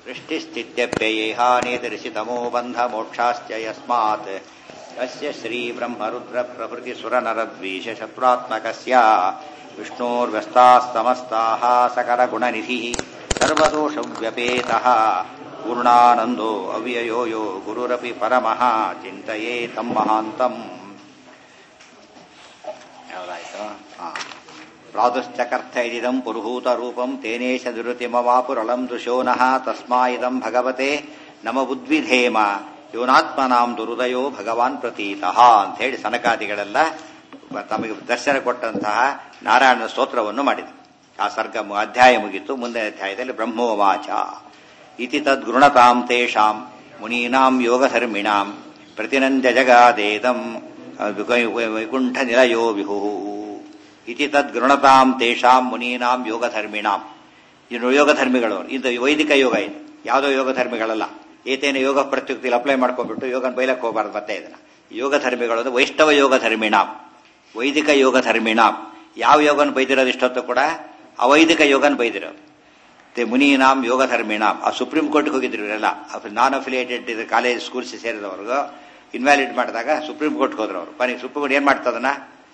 सृष्टिस्थित्यप्ययेहानेतिरिषितमो बन्धमोक्षाश्च यस्मात् अस्य श्रीब्रह्मरुद्रप्रभृतिसुरनरद्वीषशत्रुरात्मकस्य विष्णोर्व्यस्तास्तमस्ताः सकलगुणनिधिः सर्वदोषव्यपेतः पूर्णानन्दो अव्ययो यो गुरुरपि परमः ಚಿಂತೆಯೇ ತಮ್ಮ ಮಹಾಂತಂ ಯಾವ್ದಾಯ್ತು ಹಾ ಪ್ರಾದುಶ್ಚಕರ್ಥ ಇದಿದಂ ಪುರುಹೂತ ರೂಪಂ ತೇನೇಶ ದುರುತಿಮವಾಪುರಳಂ ದುಶೋನಃ ತಸ್ಮಾಯಿದಂ ಭಗವತೆ ನಮ ಉದ್ವಿಧೇಮ ಯೋನಾತ್ಮನಾಂ ದುರುದಯೋ ಭಗವಾನ್ ಪ್ರತೀತಃ ಅಂತ ಹೇಳಿ ಸನಕಾದಿಗಳೆಲ್ಲ ತಮಗೆ ದರ್ಶನ ಕೊಟ್ಟಂತಹ ನಾರಾಯಣನ ಸ್ತೋತ್ರವನ್ನು ಮಾಡಿದೆ ಆ ಸರ್ಗ ಮು- ಅಧ್ಯಾಯ ಮುಗಿತು ಮುಂದಿನ ಅಧ್ಯಾಯದಲ್ಲಿ ಬ್ರಹ್ಮೋವಾಚ ಇತಿ ತದ್ಗೃಣತಾಂ ತೇಷಾಂ ಮುನೀನಾಂ ಯೋಗಧರ್ಮಿಣಾಂ ಪ್ರತಿನಂದ್ಯ ಜಗಾದೇದಂ ವೈಕುಂಠ ನಿಲಯೋ ವಿಹು ಇತಿ ತದ್ಗೃಣತಾಂ ತೇಷಾಂ ಮುನೀನಾಂ ಯೋಗಧರ್ಮಿಣಾಂ ಇನ್ನು ಯೋಗಧರ್ಮಿಗಳು ಇದು ವೈದಿಕ ಯೋಗ ಇದು ಯಾವುದೋ ಯೋಗಧರ್ಮಿಗಳಲ್ಲ ಏತೇನ ಯೋಗ ಪ್ರತ್ಯುಕ್ತಿಯಲ್ಲಿ ಅಪ್ಲೈ ಮಾಡ್ಕೊಂಡ್ಬಿಟ್ಟು ಯೋಗನ ಬೈಲಕ್ಕೆ ಹೋಗಬಾರ್ದು ಮತ್ತೆ ಇದನ್ನ ಯೋಗಧರ್ಮಿಗಳು ಅಂದ್ರೆ ವೈಷ್ಣವ ಯೋಗಧರ್ಮಿಣಾಂ ವೈದಿಕ ಯೋಗಧರ್ಮಿಣಾಂ ಯಾವ ಯೋಗನ ಬೈದಿರೋದು ಇಷ್ಟೊತ್ತು ಕೂಡ ಅವೈದಿಕ ಯೋಗನ ಬೈದಿರೋದು ಮತ್ತೆ ಮುನೀನಾಂ ಯೋಗಧರ್ಮಿಣಾಂ ಆ ಸುಪ್ರೀಂ ಕೋರ್ಟ್ಗೆ ಹೋಗಿದ್ರು ಇವರೆಲ್ಲ ನಾನ್ ಅಫಿಲಿಯೇಟೆಡ್ ಇದು ಕಾಲೇಜ್ ಸ್ಕೂಲ್ಸ್ ಸೇರಿದವ್ರಿಗೂ ಇನ್ವ್ಯಾಲಿಡ್ ಮಾಡಿದಾಗ ಸುಪ್ರೀಂ ಕೋರ್ಟ್ಗೆ ಹೋದ್ರು ಅವರು ಕೊನೆಗೆ ಸುಪ್ರೀಂ ಕೋರ್ಟ್ ಏನ್ ಮಾಡ್ತದನ್ನ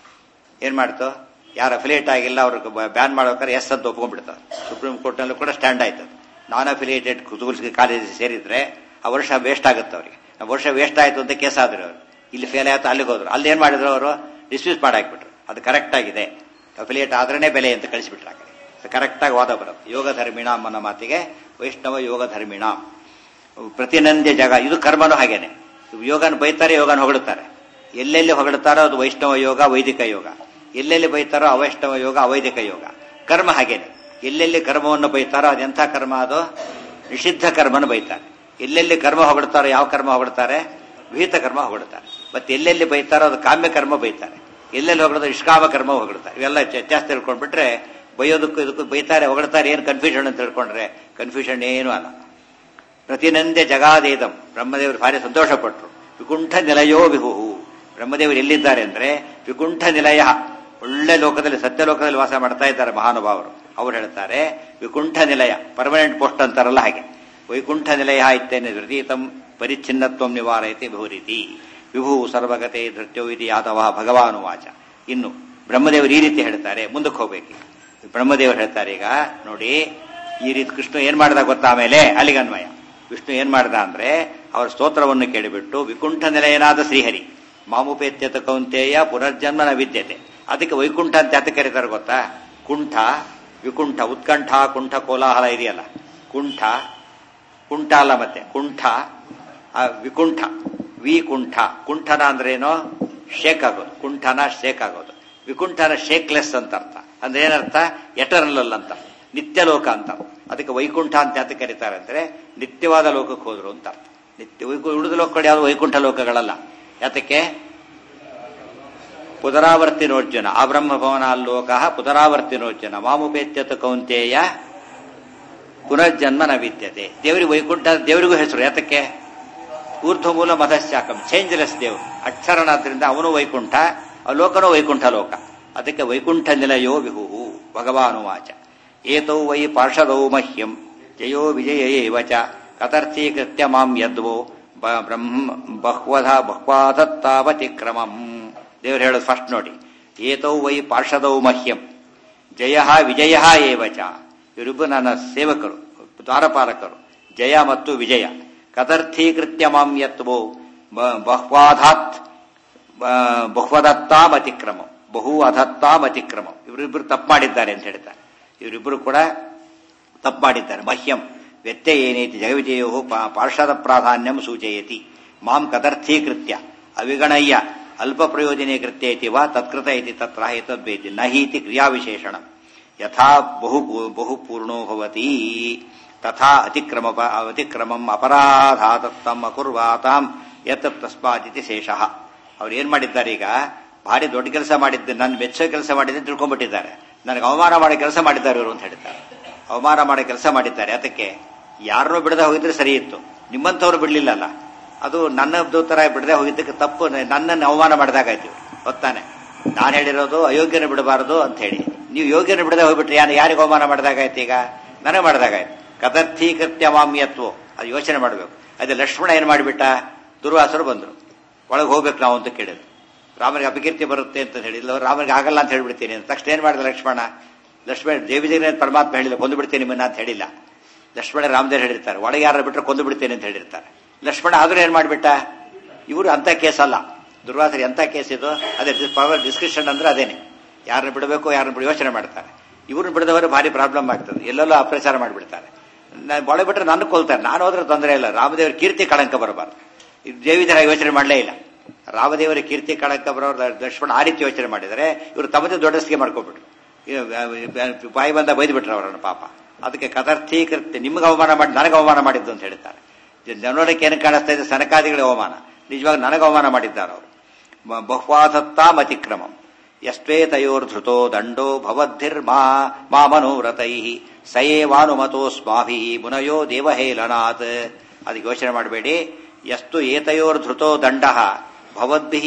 ಏನ್ ಮಾಡ್ತು ಯಾರು ಅಫಿಲಿಯೇಟ್ ಆಗಿಲ್ಲ ಅವ್ರಿಗೆ ಬ್ಯಾನ್ ಮಾಡ್ಬೇಕಾದ್ರೆ ಎಸ್ ಅಂತ ಒಪ್ಕೊಂಡ್ಬಿಡ್ತಾರೆ ಸುಪ್ರೀಂ ಕೋರ್ಟ್ನಲ್ಲೂ ಕೂಡ ಸ್ಟ್ಯಾಂಡ್ ಆಯ್ತು ನಾನ್ ಅಫಿಲಿಯೇಟೆಡ್ ಸ್ಕೂಲ್ಸ್ ಕಾಲೇಜ್ ಸೇರಿದ್ರೆ ಆ ವರ್ಷ ವೇಸ್ಟ್ ಆಗುತ್ತೆ ಅವರಿಗೆ ಆ ವರ್ಷ ವೇಸ್ಟ್ ಆಯ್ತು ಅಂತ ಕೇಸ್ ಆದ್ರು ಅವರು ಇಲ್ಲಿ ಫೇಲ್ ಆಯ್ತು ಅಲ್ಲಿಗೆ ಹೋದ್ರು ಅಲ್ಲಿ ಏನ್ ಮಾಡಿದ್ರು ಅವರು ಡಿಸ್ಮಿಸ್ ಮಾಡಾಕ್ಬಿಟ್ರು ಅದು ಕರೆಕ್ಟ್ ಆಗಿದೆ ಅಫಿಲಿಯೇಟ್ ಆದ್ರೇನೆ ಬೆಲೆ ಅಂತ ಕಳಿಸಿಬಿಟ್ರು ಆ ಕಡೆ ಕರೆಕ್ಟ್ ಆಗಿ ವಾದ ಬರುತ್ತೆ ಯೋಗ ಧರ್ಮಿಣಾಮ್ ಅನ್ನೋ ಮಾತಿಗೆ ವೈಷ್ಣವ ಯೋಗ ಧರ್ಮಿಣಾಮ್ ಪ್ರತಿನಂದ್ಯ ಜಗ ಇದು ಕರ್ಮನೂ ಹಾಗೇನೆ ಯೋಗನ ಬೈತಾರೆ ಯೋಗನ ಹೊಗಳುತ್ತಾರೆ ಎಲ್ಲೆಲ್ಲಿ ಹೊಗಳುತ್ತಾರೋ ಅದು ವೈಷ್ಣವ ಯೋಗ ವೈದಿಕ ಯೋಗ ಎಲ್ಲೆಲ್ಲಿ ಬೈತಾರೋ ಅವೈಷ್ಣವ ಯೋಗ ಅವೈದಿಕ ಯೋಗ ಕರ್ಮ ಹಾಗೇನೆ ಎಲ್ಲೆಲ್ಲಿ ಕರ್ಮವನ್ನು ಬೈತಾರೋ ಅದೆಂಥ ಕರ್ಮ ಅದು ನಿಷಿದ್ಧ ಕರ್ಮನ ಬೈತಾರೆ ಎಲ್ಲೆಲ್ಲಿ ಕರ್ಮ ಹೊಗಳ್ತಾರೋ ಯಾವ ಕರ್ಮ ಹೊಗಳ್ತಾರೆ ವಿಹಿತ ಕರ್ಮ ಹೊಗಳ್ತಾರೆ ಮತ್ತೆ ಎಲ್ಲೆಲ್ಲಿ ಬೈತಾರೋ ಅದು ಕಾಮ್ಯ ಕರ್ಮ ಬೈತಾರೆ ಎಲ್ಲೆಲ್ಲಿ ಹೊಗಳೋದು ನಿಷ್ಕಾಮ ಕರ್ಮ ಹೊಗಳ್ತಾರೆ ಇವೆಲ್ಲ ವ್ಯತ್ಯಾಸ ತಿಳ್ಕೊಂಡ್ಬಿಟ್ರೆ ಬೈಯೋದಕ್ಕೂ ಇದಕ್ಕೂ ಬೈತಾರೆ ಹೊಗಳ್ತಾರೆ ಏನು ಕನ್ಫ್ಯೂಷನ್ ಅಂತ ತಿಳ್ಕೊಂಡ್ರೆ ಕನ್ಫ್ಯೂಷನ್ ಏನೂ ಅಲ್ಲ ಪ್ರತಿನಂದ್ಯ ಜಗಾದೇದಂ ಬ್ರಹ್ಮದೇವರು ಭಾರಿ ಸಂತೋಷಪಟ್ಟರು ವಿಕುಂಠ ನಿಲಯೋ ವಿಹುಹು ಬ್ರಹ್ಮದೇವರು ಎಲ್ಲಿದ್ದಾರೆ ಅಂದ್ರೆ ವಿಕುಂಠ ನಿಲಯ ಒಳ್ಳೆ ಲೋಕದಲ್ಲಿ ಸತ್ಯಲೋಕದಲ್ಲಿ ವಾಸ ಮಾಡ್ತಾ ಇದ್ದಾರೆ ಮಹಾನುಭಾವರು ಅವ್ರು ಹೇಳ್ತಾರೆ ವಿಕುಂಠ ನಿಲಯ ಪರ್ಮನೆಂಟ್ ಪೋಸ್ಟ್ ಅಂತಾರಲ್ಲ ಹಾಗೆ ವೈಕುಂಠ ನಿಲಯ ಇತ್ತೇನೆ ಧೃತೀತಂ ಪರಿಚ್ಛಿನ್ನತ್ವಂ ನಿವಾರಯತಿ ಬಹುರೀತಿ ವಿಭು ಸರ್ವಗತೆ ಧೃತ್ಯೋ ಇದು ಯಾದವ ಭಗವಾನುವಾಚ ಇನ್ನು ಬ್ರಹ್ಮದೇವರು ಈ ರೀತಿ ಹೇಳ್ತಾರೆ ಮುಂದಕ್ಕೆ ಹೋಗ್ಬೇಕು ಬ್ರಹ್ಮದೇವರು ಹೇಳ್ತಾರೆ ಈಗ ನೋಡಿ ಈ ರೀತಿ ಕೃಷ್ಣ ಏನ್ ಮಾಡ್ದ ಗೊತ್ತಾ ಆಮೇಲೆ ಅಲ್ಲಿಗನ್ವಯ ವಿಷ್ಣು ಏನ್ ಮಾಡ್ದ ಅಂದ್ರೆ ಅವರ ಸ್ತೋತ್ರವನ್ನು ಕೇಳಿಬಿಟ್ಟು ವಿಕುಂಠ ನಿಲಯನಾದ ಶ್ರೀಹರಿ ಮಾಮುಪೇತ್ಯತ ಕೌಂತೆಯ ಪುನರ್ಜನ್ಮನ ವಿದ್ಯತೆ ಅದಕ್ಕೆ ವೈಕುಂಠ ಅಂತ ಯಾತ ಕರೀತಾರೆ ಗೊತ್ತಾ ಕುಂಠ ವಿಕುಂಠ ಉತ್ಕಂಠ ಕುಂಠ ಕೋಲಾಹಲ ಇದೆಯಲ್ಲ ಕುಂಠ ಕುಂಠ ಅಲ್ಲ ಮತ್ತೆ ಕುಂಠ ಆ ವಿಕುಂಠ ವಿಕುಂಠ ಕುಂಠನ ಅಂದ್ರೇನೋ ಶೇಕ್ ಆಗೋದು ಕುಂಠನ ಶೇಕ್ ಆಗೋದು ವಿಕುಂಠನ ಶೇಕ್ಲೆಸ್ ಅಂತ ಅರ್ಥ ಅಂದ್ರೆ ಏನರ್ಥ ಎಟರ್ನಲ್ ಅಂತ ನಿತ್ಯ ಲೋಕ ಅಂತ ಅದಕ್ಕೆ ವೈಕುಂಠ ಅಂತ ಯಾತ ಕರೀತಾರೆ ಅಂದ್ರೆ ನಿತ್ಯವಾದ ಲೋಕಕ್ಕೆ ಹೋದ್ರು ಅಂತ ಅರ್ಥ ನಿತ್ಯ ವೈಕು- ಉಳಿದ ಲೋಕಗಳು ಯಾವುದು ವೈಕುಂಠ ಲೋಕಗಳಲ್ಲ ಯಾತಕ್ಕೆ ಪುನರಾವರ್ತಿನೋರ್ಜುನ ಆ ಬ್ರಹ್ಮಭವನ ಲೋಕ ಪುನರಾವರ್ತಿನೋರ್ಜುನ ಮಾಮುಪೇತ್ಯತ ಕೌಂತೆಯ ಪುನರ್ಜನ್ಮ ನ ವಿದ್ಯತೆ ದೇವರಿಗೆ ವೈಕುಂಠ ದೇವರಿಗೂ ಹೆಸರು ಯಾತಕ್ಕೆ ಊರ್ಧ್ವ ಮೂಲ ಮಧಶ್ಚಾಕಂ ಚೇಂಜ್ಲೆಸ್ ದೇವರು ಅಕ್ಷರನಾದ್ರಿಂದ ಅವನು ವೈಕುಂಠ ಆ ಲೋಕನೂ ವೈಕುಂಠ ಲೋಕ ಅದಕ್ಕೆ ವೈಕುಂಠ ನಿಲಯೋ ವಿಹು ಭಗವಾನುವಾಚ ಏತೌ ವೈ ಪಾರ್ಷದೌ ಮಹ್ಯಂ ಜಯೋ ವಿಜಯ ಏವ ಚ ಕತರ್ಥೀಕೃತ್ಯ ಮಾಂ ಯದ್ವೋ ಬ- ಬ್ರಹ್ಮ ಬಹ್ವಧ ಬಹ್ವಾದತ್ತಾವತಿಕ್ರಮಂ ದೇವರು ಹೇಳೋದು ಫಸ್ಟ್ ನೋಡಿ ಏತೌ ವೈ ಪಾರ್ಷದೌ ಮಹ್ಯಂ ಜಯ ವಿಜಯ ಏವ ಚ ಇವರಿಬ್ಬರು ನನ್ನ ಸೇವಕರು ದ್ವಾರಪಾಲಕರು ಜಯ ಮತ್ತು ವಿಜಯ ಕದರ್ಥೀಕೃತ್ಯ ಮಾಂ ಯತ್ವೋ ಬ- ಬಹ್ವಾಧಾತ್ ಬ- ಬಹುವದತ್ತಾಂ ಅತಿಕ್ರಮ ಬಹು ಅಧತ್ತಾಂ ಅತಿಕ್ರಮ ಇವರಿಬ್ಬರು ತಪ್ಪು ಮಾಡಿದ್ದಾರೆ ಅಂತ ಹೇಳ್ತಾರೆ ಇವರಿಬ್ಬರು ಕೂಡ ತಪ್ಪು ಮಾಡಿದ್ದಾರೆ ಮಹ್ಯಂ ವ್ಯತ್ಯಯ ಏನೈತಿ ಜಗವಿಜಯೋ ಪಾ- ಪಾರ್ಷದ ಪ್ರಾಧಾನ್ಯಂ ಸೂಚಯತಿ ಮಾಂ ಕದರ್ಥೀಕೃತ್ಯ ಅವಿಗಣಯ್ಯ ಅಲ್ಪ ಪ್ರಯೋಜನೆ ಕೃತ್ಯ ಇತಿ ವಾ ತತ್ಕೃತ ಇತಿ ತತ್ರ ಏತದ್ವೇತಿ ನಹೀತಿ ಕ್ರಿಯಾವಿಶೇಷಣ ಯಥಾ ಬಹು ಬಹು ಪೂರ್ಣೋ ಭವತಿ ತಥಾ ಅತಿಕ್ರಮ ಅತಿಕ್ರಮಂ ಅಪರಾಧಾತತ್ತಂ ಅಕುರ್ವಾತಾಂ ಯತ್ ತಸ್ಮಾದಿತಿ ಶೇಷಃ ಅವ್ರು ಏನ್ ಮಾಡಿದ್ದಾರೆ ಈಗ ಭಾರಿ ದೊಡ್ಡ ಕೆಲಸ ಮಾಡಿದ್ದು ನನ್ನ ಮೆಚ್ಚೋ ಕೆಲಸ ಮಾಡಿದ್ದೆ ತಿಳ್ಕೊಂಡ್ಬಿಟ್ಟಿದ್ದಾರೆ ನನಗೆ ಅವಮಾನ ಮಾಡೋ ಕೆಲಸ ಮಾಡಿದ್ದಾರೆ ಇವರು ಅಂತ ಹೇಳ್ತಾರೆ ಅವಮಾನ ಮಾಡೋ ಕೆಲಸ ಮಾಡಿದ್ದಾರೆ ಅದಕ್ಕೆ ಯಾರನ್ನೂ ಬಿಡದೆ ಹೋಗಿದ್ರೆ ಸರಿ ಇತ್ತು ನಿಮ್ಮಂಥವ್ರು ಬಿಡ್ಲಿಲ್ಲಲ್ಲ ಅದು ನನ್ನ ದೂತರ ಬಿಡದೆ ಹೋಗಿದ್ದಕ್ಕೆ ತಪ್ಪು ನನ್ನನ್ನು ಅವಮಾನ ಮಾಡಿದಾಗಾಯ್ತು ಗೊತ್ತಾನೆ ನಾನು ಹೇಳಿರೋದು ಅಯೋಗ್ಯನ ಬಿಡಬಾರದು ಅಂತ ಹೇಳಿ ನೀವು ಯೋಗ್ಯನ ಬಿಡದೆ ಹೋಗ್ಬಿಟ್ರೆ ಯಾರು ಯಾರಿಗೆ ಅವಮಾನ ಮಾಡಿದಾಗಾಯ್ತು ಈಗ ನನಗೆ ಮಾಡಿದಾಗಾಯ್ತು ಕದರ್ಥೀಕೃತ್ಯ ಮಾಮ್ಯತ್ವೋ ಅದು ಯೋಚನೆ ಮಾಡಬೇಕು ಅದೇ ಲಕ್ಷ್ಮಣ ಏನ್ ಮಾಡಿಬಿಟ್ಟ ದುರ್ವಾಸರು ಬಂದರು ಒಳಗೆ ಹೋಗ್ಬೇಕು ನಾವು ಅಂತ ಕೇಳಿದ್ರು ರಾಮನಿಗೆ ಅಪಕೀರ್ತಿ ಬರುತ್ತೆ ಅಂತ ಹೇಳಿಲ್ಲ ರಾಮನಿಗೆ ಆಗಲ್ಲ ಅಂತ ಹೇಳ್ಬಿಡ್ತೀನಿ ಅಂತ ತಕ್ಷಣ ಏನ್ ಮಾಡಿದ ಲಕ್ಷ್ಮಣ ಲಕ್ಷ್ಮಣ ದೇವಿದೇವಿ ಪರಮಾತ್ಮ ಹೇಳಿಲ್ಲ ಕೊಂದು ಬಿಡ್ತೇನೆ ನಿಮ್ಮನ್ನ ಅಂತ ಹೇಳಿಲ್ಲ ಲಕ್ಷ್ಮಣ ರಾಮದೇವ್ ಹೇಳಿರ್ತಾರೆ ಒಳಗೆ ಯಾರು ಬಿಟ್ಟರೆ ಕೊಂದು ಬಿಡ್ತೇನೆ ಅಂತ ಹೇಳಿರ್ತಾರೆ ಲಕ್ಷ್ಮಣ ಆದ್ರೂ ಏನ್ ಮಾಡ್ಬಿಟ್ಟ ಇವರು ಅಂತ ಕೇಸ್ ಅಲ್ಲ ದುರ್ವಾಸರಿ ಎಂತ ಕೇಸ್ ಇದು ಅದೇ ಪವರ್ ಡಿಸ್ಕ್ರಿಪ್ಷನ್ ಅಂದ್ರೆ ಅದೇನೆ ಯಾರನ್ನ ಬಿಡಬೇಕು ಯಾರನ್ನ ಬಿಡ ಯೋಚನೆ ಮಾಡ್ತಾರೆ ಇವ್ರನ್ನ ಬಿಡದವರು ಭಾರಿ ಪ್ರಾಬ್ಲಮ್ ಆಗ್ತದೆ ಎಲ್ಲೆಲ್ಲೋ ಅಪ್ರಚಾರ ಮಾಡಿಬಿಡ್ತಾರೆ ನಾನು ಒಳಗೆ ಬಿಟ್ರೆ ನನ್ನ ಕೊಲ್ತಾರೆ ನಾನು ಹೋದ್ರೆ ತೊಂದರೆ ಇಲ್ಲ ರಾಮದೇವರ ಕೀರ್ತಿ ಕಳಂಕ ಬರಬಾರ್ದು ಇದು ದೇವಿದರ ಯೋಚನೆ ಮಾಡಲೇ ಇಲ್ಲ ರಾಮದೇವರ ಕೀರ್ತಿ ಕಳಂಕ ಬರೋರು ಲಕ್ಷ್ಮಣ ಆ ರೀತಿ ಯೋಚನೆ ಮಾಡಿದರೆ ಇವರು ತಮ್ಮದೇ ದೊಡ್ಡಸ್ಗೆ ಮಾಡ್ಕೊಬಿಟ್ರು ಬಾಯಿ ಬಂದ ಬೈದ್ಬಿಟ್ರು ಅವರನ್ನು ಪಾಪ ಅದಕ್ಕೆ ಕದರ್ಥೀಕೃತ್ಯ ನಿಮ್ಗೆ ಅವಮಾನ ಮಾಡಿ ನನಗೆ ಅವಮಾನ ಮಾಡಿದ್ದು ಅಂತ ಹೇಳ್ತಾರೆ ನೋಡಕ್ಕೆ ಏನು ಕಾಣಿಸ್ತಾ ಇದೆ ಸನಕಾದಿಗಳ ಅವಮಾನ ನಿಜವಾಗ ನನಗೆ ಅವಮಾನ ಮಾಡಿದ್ದಾರೆ ಅವರು ಬಹುವಾದತ್ತಾಂ ಅತಿಕ್ರಮಂ ಯಸ್ವೇತಯೋರ್ಧೃತೋ ದಂಡೋ ಭವದ್ಧಿರ್ಮಾ ಮಾಮನೋರತೈ ಸಯೇವಾನುಮತೋಸ್ಮಾಭಿ ಮುನಯೋ ದೇವಹೇಲನಾಥ್ ಅದಕ್ಕೆ ಯೋಚನೆ ಮಾಡಬೇಡಿ ಎಷ್ಟು ಏತಯೋರ್ಧೃತೋ ದಂಡ ಭವದ್ಭಿ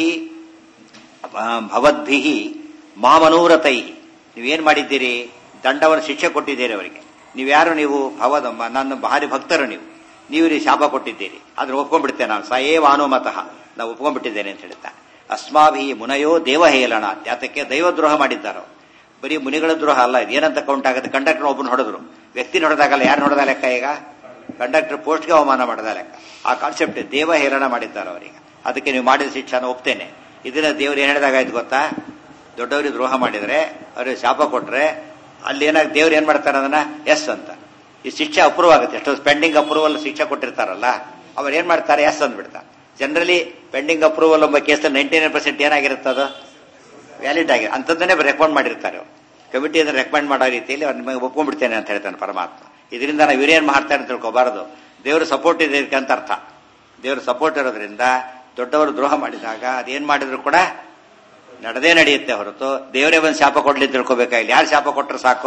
ಭವದ್ಭಿ ಮಾಮನೂರತೈ ನೀವೇನ್ ಮಾಡಿದ್ದೀರಿ ದಂಡವನ್ನು ಶಿಕ್ಷೆ ಕೊಟ್ಟಿದ್ದೀರಿ ಅವರಿಗೆ ನೀವ್ಯಾರು ನೀವು ಭವದ ನನ್ನ ಭಾರಿ ಭಕ್ತರು ನೀವು ನೀವು ಇಲ್ಲಿ ಶಾಪ ಕೊಟ್ಟಿದ್ದೀರಿ ಆದ್ರೆ ಒಪ್ಕೊಂಡ್ಬಿಡ್ತೇನೆ ನಾನು ಸಯೇವ ಅನುಮತಃ ನಾವು ಒಪ್ಕೊಂಡ್ಬಿಟ್ಟಿದ್ದೇನೆ ಅಂತ ಹೇಳ್ತಾನೆ ಅಸ್ಮಾಭಿ ಮುನಯೋ ದೇವಹೇಲನ ಯಾತಕ್ಕೆ ದೈವದ್ರೋಹ ಮಾಡಿದ್ದಾರೆ ಬರೀ ಮುನಿಗಳ ದ್ರೋಹ ಅಲ್ಲ ಇದು ಏನಂತ ಕೌಂಟ್ ಆಗುತ್ತೆ ಕಂಡಕ್ಟರ್ ಒಬ್ಬನ ಹೊಡೆದ್ರು ವ್ಯಕ್ತಿ ಹೊಡೆದಾಗಲ್ಲ ಯಾರು ಹೊಡೆದ ಲೆಕ್ಕ ಈಗ ಕಂಡಕ್ಟರ್ ಪೋಸ್ಟ್ಗೆ ಅವಮಾನ ಮಾಡದ ಲೆಕ್ಕ ಆ ಕಾನ್ಸೆಪ್ಟ್ ದೇವಹೇಳನ ಮಾಡಿದ್ದಾರೆ ಅವರಿಗೆ ಅದಕ್ಕೆ ನೀವು ಮಾಡಿದ ಶಿಕ್ಷಣ ಒಪ್ತೇನೆ ಇದನ್ನ ದೇವ್ರು ಏನ್ ಹೇಳಿದಾಗಾಯ್ತು ಗೊತ್ತಾ ದೊಡ್ಡವರಿಗೆ ದ್ರೋಹ ಮಾಡಿದ್ರೆ ಅವ್ರಿಗೆ ಶಾಪ ಕೊಟ್ರೆ ಅಲ್ಲಿ ಏನಾಗ ದೇವ್ರು ಏನ್ ಮಾಡ್ತಾರೆ ಅದನ್ನ ಎಸ್ ಅಂತ ಈ ಶಿಕ್ಷೆ ಅಪ್ರೂವ್ ಆಗುತ್ತೆ ಎಷ್ಟೋ ಪೆಂಡಿಂಗ್ ಅಪ್ರೂವಲ್ ಶಿಕ್ಷೆ ಕೊಟ್ಟಿರ್ತಾರಲ್ಲ ಅವ್ರು ಏನ್ ಮಾಡ್ತಾರೆ ಎಸ್ ಅಂದ್ಬಿಡ್ತಾರೆ ಜನರಲಿ ಪೆಂಡಿಂಗ್ ಅಪ್ರೂವಲ್ ಎಂಬ ಕೇಸಲ್ಲಿ ನೈಂಟಿ ನೈನ್ ಪರ್ಸೆಂಟ್ ಏನಾಗಿರುತ್ತೆ ಅದು ವ್ಯಾಲಿಡ್ ಆಗಿ ಅಂತದನ್ನೇ ರೆಕಮೆಂಡ್ ಮಾಡಿರ್ತಾರೆ ಅವರು ಕಮಿಟಿ ಅಂದ್ರೆ ರೆಕಮೆಂಡ್ ಮಾಡೋ ರೀತಿಯಲ್ಲಿ ಅವ್ರು ನಿಮಗೆ ಒಪ್ಕೊಂಡ್ಬಿಡ್ತೇನೆ ಅಂತ ಹೇಳ್ತಾನೆ ಪರಮಾತ್ಮ ಇದರಿಂದ ನಾವು ಇವ್ರೇನ್ ಮಾಡ್ತಾರೆ ಅಂತ ತಿಳ್ಕೊಬಾರದು ದೇವ್ರ ಸಪೋರ್ಟ್ ಇದೆ ಅಂತ ಅರ್ಥ ದೇವ್ರ ಸಪೋರ್ಟ್ ಇರೋದ್ರಿಂದ ದೊಡ್ಡವರು ದ್ರೋಹ ಮಾಡಿದಾಗ ಅದೇನ್ ಮಾಡಿದ್ರು ಕೂಡ ನಡೆದೇ ನಡೆಯುತ್ತೆ ಹೊರತು ದೇವರೇ ಒಂದು ಶಾಪ ಕೊಡ್ಲಿ ತಿಳ್ಕೊಬೇಕಾಗಿಲ್ಲ ಯಾರು ಶಾಪ ಕೊಟ್ಟರು ಸಾಕು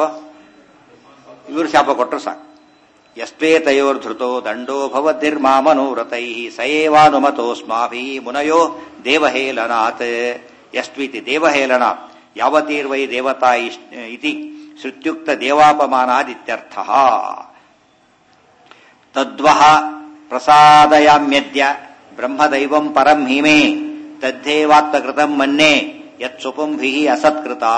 ಇವರು ಶಾಪ ಕೊಟ್ಟರು ಸಾಕು ಎಷ್ಟೇ ತಯೋರ್ಧೃತೋ ದಂಡೋ ಭವದ್ಧಿರ್ಮಾಮನೋರತೈ ಸಯೇವಾನುಮತೋಸ್ಮಾಭಿ ಮುನಯೋ ದೇವಹೇಲನಾಥ್ ಎಷ್ಟ್ವಿತಿ ದೇವಹೇಲನಾಥ್ ಯಾವತೀರ್ವೈ ದೇವತಾ ಇತಿ ಶ್ರುತ್ಯುಕ್ತ ದೇವಾಪಮಾನಾದಿತ್ಯರ್ಥ ತದ್ವಹ ಪ್ರಸಾದಯಾಮ್ಯದ್ಯ ಬ್ರಹ್ಮದೈವಂ ಪರಂ ಹಿಮೆ ತದ್ದೇವಾತ್ಮಕೃತಂ ಮನ್ನೆ ಯತ್ ಸುಪುಂಭಿ ಅಸತ್ಕೃತಾ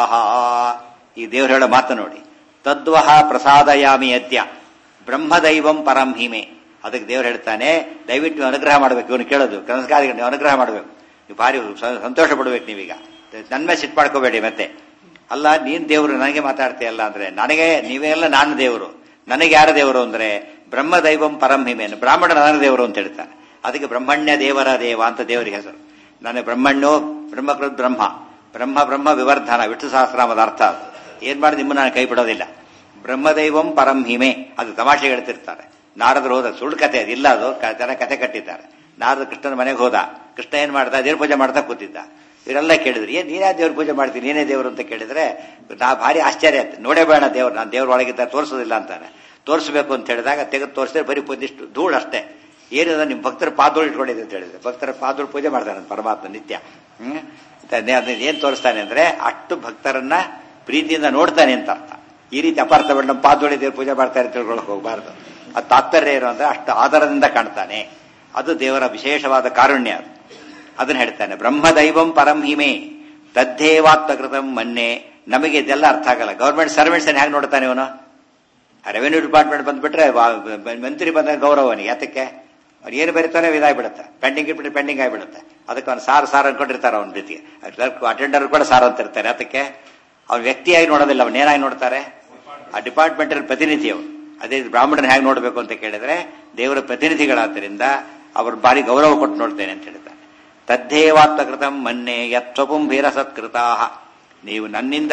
ಈ ದೇವರು ಹೇಳೋ ಮಾತು ನೋಡಿ ತದ್ವಹ ಪ್ರಸಾದಯಾಮಿ ಅದ್ಯ ಬ್ರಹ್ಮದೈವಂ ಪರಂ ಹಿಮೆ ಅದಕ್ಕೆ ದೇವ್ರು ಹೇಳ್ತಾನೆ ದಯವಿಟ್ಟು ನೀವು ಅನುಗ್ರಹ ಮಾಡಬೇಕು ಇವನು ಕೇಳೋದು ಕನಸ್ಗಾರಿಗೆ ನೀವು ಅನುಗ್ರಹ ಮಾಡಬೇಕು ನೀವು ಭಾರಿ ಸಂತೋಷ ಪಡ್ಬೇಕು ನೀವೀಗ ನನ್ನ ಮೇಲೆ ಸಿಟ್ಟು ಮಾಡ್ಕೋಬೇಡಿ ಮತ್ತೆ ಅಲ್ಲ ನೀನ್ ದೇವರು ನನಗೆ ಮಾತಾಡ್ತೀಯಲ್ಲ ಅಂದ್ರೆ ನನಗೆ ನೀವೆಲ್ಲ ನಾನು ದೇವರು ನನಗೆ ಯಾರ ದೇವರು ಅಂದ್ರೆ ಬ್ರಹ್ಮದೈವಂ ಪರಂ ಹಿಮೇನು ಬ್ರಾಹ್ಮಣ ನನ್ನ ದೇವರು ಅಂತ ಹೇಳ್ತಾನೆ ಅದಕ್ಕೆ ಬ್ರಹ್ಮಣ್ಯ ದೇವರ ದೇವ ಅಂತ ದೇವರಿಗೆ ಹೆಸರು ನನ್ನ ಬ್ರಹ್ಮಣ್ಯೋ ಬ್ರಹ್ಮಕೃತ್ ಬ್ರಹ್ಮ ಬ್ರಹ್ಮ ಬ್ರಹ್ಮ ವಿವರ್ಧನ ವಿಷ್ಣು ಸಹಸ್ರಾಮದ ಅರ್ಥ ಅದು ಏನ್ ಮಾಡಿ ನಿಮ್ಮನ್ನ ನಾನು ಕೈ ಬಿಡೋದಿಲ್ಲ ಬ್ರಹ್ಮದೈವಂ ಪರಂ ಹಿಮೆ ಅದು ತಮಾಷೆ ಹೇಳ್ತಿರ್ತಾರೆ ನಾರದರು ಹೋದ ಸುಳ್ಳು ಕತೆ ಅದಿಲ್ಲ ಅದು ಜನ ಕತೆ ಕಟ್ಟಿದ್ದಾರೆ ನಾರದ ಕೃಷ್ಣನ ಮನೆಗೆ ಹೋದ ಕೃಷ್ಣ ಏನ್ ಮಾಡ್ತಾ ದೇವ್ರ ಪೂಜೆ ಮಾಡ್ತಾ ಕೂತಿದ್ದ ಇವರೆಲ್ಲ ಕೇಳಿದ್ರು ಏನ್ ನೀನೇ ದೇವ್ರ ಪೂಜೆ ಮಾಡ್ತೀನಿ ನೀನೇ ದೇವರು ಅಂತ ಕೇಳಿದ್ರೆ ನಾ ಭಾರಿ ಆಶ್ಚರ್ಯ ಆಯ್ತು ನೋಡೇ ಬೇಡ ದೇವ್ರು ನಾನು ದೇವ್ರ ಒಳಗಿದ್ದ ತೋರಿಸೋದಿಲ್ಲ ಅಂತಾನೆ ತೋರಿಸಬೇಕು ಅಂತ ಹೇಳಿದಾಗ ತೆಗೆದು ತೋರಿಸಿದ್ರೆ ಬರೀ ಒಂದಿಷ್ಟು ಧೂಳು ಅಷ್ಟೇ ಏನಿದೆ ನಿಮ್ಮ ಭಕ್ತರ ಪಾದೋಳು ಇಟ್ಕೊಂಡಿದೆ ಅಂತ ಹೇಳಿದ್ರೆ ಭಕ್ತರ ಪಾದೋಳು ಪೂಜೆ ಮಾಡ್ತಾನೆ ಪರಮಾತ್ಮ ನಿತ್ಯ ಹ್ಮ್ ಏನ್ ತೋರಿಸ್ತಾನೆ ಅಂದ್ರೆ ಅಷ್ಟು ಭಕ್ತರನ್ನ ಪ್ರೀತಿಯಿಂದ ನೋಡ್ತಾನೆ ಅಂತ ಅರ್ಥ ಈ ರೀತಿ ಅಪಾರ್ಥ ಬೇಡ ನಮ್ಮ ಪಾದೋಳಿ ದೇವ್ರ ಪೂಜೆ ಮಾಡ್ತಾರೆ ತಿಳ್ಕೊಳಕ್ ಹೋಗಬಾರ್ದು ಅದು ತಾತ್ಪರ್ಯ ಏನು ಅಂದ್ರೆ ಅಷ್ಟು ಆಧಾರದಿಂದ ಕಾಣ್ತಾನೆ ಅದು ದೇವರ ವಿಶೇಷವಾದ ಕಾರುಣ್ಯ ಅದು ಅದನ್ನ ಹೇಳ್ತಾನೆ ಬ್ರಹ್ಮದೈವಂ ಪರಂ ಹಿಮೆ ತದ್ದೇವಾತ್ಮಕೃತಂ ಮನ್ನೆ ನಮಗೆ ಇದೆಲ್ಲ ಅರ್ಥ ಆಗಲ್ಲ ಗೌರ್ಮೆಂಟ್ ಸರ್ವೆಂಟ್ಸ್ ಹೇಗೆ ನೋಡ್ತಾನೆ ಇವನು ರೆವೆನ್ಯೂ ಡಿಪಾರ್ಟ್ಮೆಂಟ್ ಬಂದ್ಬಿಟ್ರೆ ಮಂತ್ರಿ ಬಂದ ಗೌರವನಿಗೆ ಯಾತಕ್ಕೆ ಅವ್ರು ಏನು ಬರೀತಾನೆ ಇದಾಗ್ಬಿಡುತ್ತೆ ಪೆಂಡಿಂಗ್ ಇಟ್ಬಿಟ್ಟು ಪೆಂಡಿಂಗ್ ಆಗಿಬಿಡುತ್ತೆ ಅದಕ್ಕೆ ಅವ್ನು ಸಾರ್ ಸಾರ್ ಅನ್ಕೊಂಡಿರ್ತಾರೆ ಅವನ ಜೊತೆಗೆ ಅಟೆಂಡರ್ ಕೂಡ ಸಾರ್ ಅಂತ ಇರ್ತಾರೆ ಅದಕ್ಕೆ ಅವ್ನ ವ್ಯಕ್ತಿಯಾಗಿ ನೋಡೋದಿಲ್ಲ ಅವನ್ ಏನಾಗಿ ನೋಡ್ತಾರೆ ಆ ಡಿಪಾರ್ಟ್ಮೆಂಟ್ ಪ್ರತಿನಿಧಿ ಅವರು ಅದೇ ಬ್ರಾಹ್ಮಣನ ಹೇಗೆ ನೋಡಬೇಕು ಅಂತ ಕೇಳಿದ್ರೆ ದೇವರ ಪ್ರತಿನಿಧಿಗಳಾದ್ದರಿಂದ ಅವ್ರ ಬಾರಿ ಗೌರವ ಕೊಟ್ಟು ನೋಡ್ತೇನೆ ಅಂತ ಹೇಳ್ತಾರೆ ತದ್ದೇವಾತ್ಮಕೃತಂ ಮನ್ನೆ ಯತ್ವಪುಂಭೀರ ಸತ್ಕೃತಾ ನೀವು ನನ್ನಿಂದ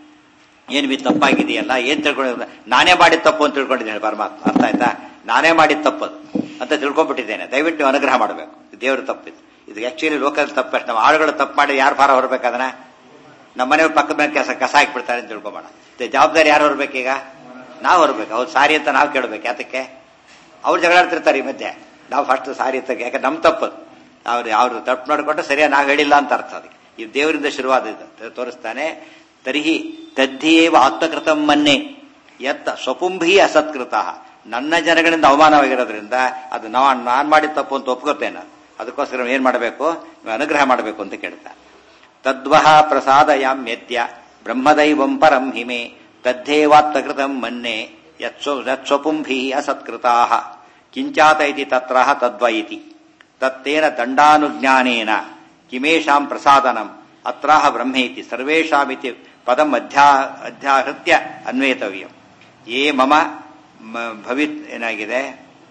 ಏನ್ ಬಿ ತಪ್ಪಾಗಿದೆಯಲ್ಲ ಏನ್ ತಿಳ್ಕೊಂಡಿಲ್ಲ ನಾನೇ ಮಾಡಿದ ತಪ್ಪು ಅಂತ ತಿಳ್ಕೊಂಡಿದ್ದೇನೆ ಪರಮಾತ್ಮ ಅರ್ಥ ಆಯ್ತಾ ನಾನೇ ಮಾಡಿದ ತಪ್ಪದು ಅಂತ ತಿಳ್ಕೊಂಡ್ಬಿಟ್ಟಿದ್ದೇನೆ ದಯವಿಟ್ಟು ನೀವು ಅನುಗ್ರಹ ಮಾಡಬೇಕು ದೇವ್ರ ತಪ್ಪಿದು ಇದು ಆಕ್ಚುಲಿ ಲೋಕಲ್ ತಪ್ಪು ನಮ್ಮ ಆಳುಗಳು ತಪ್ಪು ಮಾಡಿ ಯಾರು ಭಾರ ಹೊರಬೇಕು ಅದನ್ನ ನಮ್ಮ ಮನೆ ಪಕ್ಕದ ಮೇಲೆ ಕೆಲಸ ಕಸ ಹಾಕ್ಬಿಡ್ತಾರೆ ಅಂತ ತಿಳ್ಕೊಬೇಡ ಜವಾಬ್ದಾರಿ ಯಾರು ಹೊರಬೇಕೀಗ ನಾವು ಹೊರಬೇಕು ಅವ್ರು ಸಾರಿ ಅಂತ ನಾವು ಕೇಳಬೇಕು ಯಾತಕ್ಕೆ ಅವ್ರು ಜಗಳಾಡ್ತಿರ್ತಾರೆ ಈ ಮಧ್ಯೆ ನಾವು ಫಸ್ಟ್ ಸಾರಿ ಅಂತ ಯಾಕೆ ನಮ್ ತಪ್ಪದು ಅವ್ರು ಅವ್ರು ತಪ್ಪು ನೋಡ್ಕೊಂಡ್ರೆ ಸರಿಯಾಗಿ ನಾವು ಹೇಳಿಲ್ಲ ಅಂತ ಅರ್ಥ ಅದಕ್ಕೆ ಈ ದೇವರಿಂದ ಶುರುವಾದ ಇದು ತೋರಿಸ್ತಾನೆ ತರ್ಹಿ ತದ್ಧಿಯೇವ ಆತ್ಮಕೃತಂ ಮನ್ನೆ ಎತ್ತ ಸ್ವಪುಂಭಿ ಅಸತ್ಕೃತ ನನ್ನ ಜನಗಳಿಂದ ಅವಮಾನವಾಗಿರೋದ್ರಿಂದ ಅದು ನಾವು ನಾನು ಮಾಡಿದ ತಪ್ಪು ಅಂತ ಒಪ್ಕೋತೇನೆ ಅದಕ್ಕೋಸ್ಕರ ಏನ್ ಮಾಡಬೇಕು ನೀವು ಅನುಗ್ರಹ ಮಾಡಬೇಕು ಅಂತ ಕೇಳ್ತಾ ತದ್ವಹ ಪ್ರಸಾದಯಾಮ್ಯದ್ಯ ಬ್ರಹ್ಮದೈವಂ ಪರಂ ಹಿಮೆ ತದ್ದೇವಾತ್ಮಕೃತಂ ಮನ್ನೆ ಯತ್ಸ್ವಪುಂಭಿ ಅಸತ್ಕೃತಾ ಕಿಂಚಾತ ಇತಿ ತತ್ರ ತದ್ವ ಇತಿ ತತ್ತೇನ ದಂಡಾನುಜ್ಞಾನೇನ ಕಿಮೇಷಾಂ ಪ್ರಸಾದನಂ ಅತ್ರಾಹ ಬ್ರಹ್ಮೇತಿ ಸರ್ವೇಷಾಮಿತಿ ಪದಂ ಅಧ್ಯಾ ಅಧ್ಯಾಹೃತ್ಯ ಅನ್ವೇತವ್ಯಂ ಯೇ ಮಮ ಮ- ಭವಿತ್ ಏನಾಗಿದೆ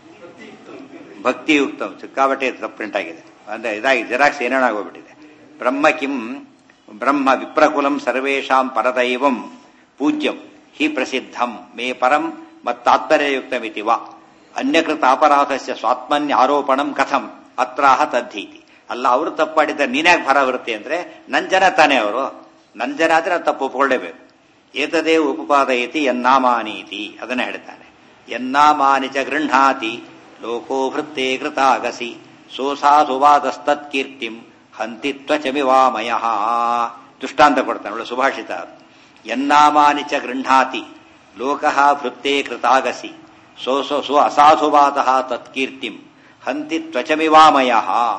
ಭಕ್ತಿಯುಕ್ತ ಸಿಕ್ಕಾಬಟ್ಟೆ ತಪ್ಪು ಪ್ರಿಂಟ್ ಆಗಿದೆ ಅಂದ್ರೆ ಇದಾಗಿ ಜೆರಾಕ್ಸ್ ಏನೇನಾಗೋಗ್ಬಿಟ್ಟಿದೆ ಬ್ರಹ್ಮ ಕಿಂ ಬ್ರಹ್ಮ ವಿಪ್ರಕುಲಂ ಸರ್ವೇಷಾಂ ಪರದೈವಂ ಪೂಜ್ಯಂ ಹಿ ಪ್ರಸಿದ್ಧಂ ಮೇ ಪರಂ ಮತ್ತಾತ್ಪರ್ಯಯುಕ್ತಮಿತಿ ವಾ ಅನ್ಯಕೃತ ಅಪರಾಧಸ್ಯ ಸ್ವಾತ್ಮನ್ಯ ಆರೋಪಣಂ ಕಥಂ ಅತ್ರಾಹ ತದ್ಧೀತಿ ಅಲ್ಲ ಅವರು ತಪ್ಪಾಡಿದ್ರೆ ನೀನ್ಯಾಕೆ ಭರ ಬರುತ್ತೆ ಅಂದ್ರೆ ನನ್ ಜನ ತಾನೇ ಅವರು ನನ್ ಜನ ಆದ್ರೆ ಅದು ತಪ್ಪು ಒಪ್ಕೊಳ್ಳೇಬೇಕು ಏತದೇ ಉಪಪಾದಯತಿ ಯನ್ನಾಮಾನೀತಿ ಅದನ್ನ ಹೇಳ್ತಾನೆ ಯನ್ನಾಮಾನಿ ಚ ಗೃಹಾತಿ ಲೋಕೋ ಭೃತ್ತೇ ಕೃತಾಗಸಿ ಸೋಸಾಧುವಾದಸ್ತತ್ಕೀರ್ತಿಂ ಹಂತಿ ತ್ವಚಮಿವಾಮಯ ದೃಷ್ಟಾಂತ ಕೊಡ್ತಾನೆ ಒಳ್ಳೆ ಸುಭಾಷಿತ ಅದು. ಯನ್ನಾಮಾನಿ ಚ ಗೃಹಾತಿ ಲೋಕಃ ಭೃತ್ತೇ ಕೃತಾಗಸಿ ಸೋ ಸೋ ಸೋ ಅಸಾಧುವಾದ ತತ್ಕೀರ್ತಿಂ ಹಂತಿ ತ್ವಚಮಿವಾಮಯ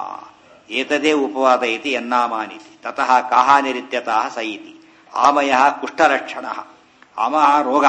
ಏತದೇ ಉಪವಾದ ಇತಿ ಯನ್ನಾಮಾನಿತಿ ತತಃ ಕಾಹಾನಿರಿತ್ಯತಃ ಸ ಇತಿ ಆಮಯ ಕುಷ್ಠಲಕ್ಷಣ ಆಮಃ ರೋಗ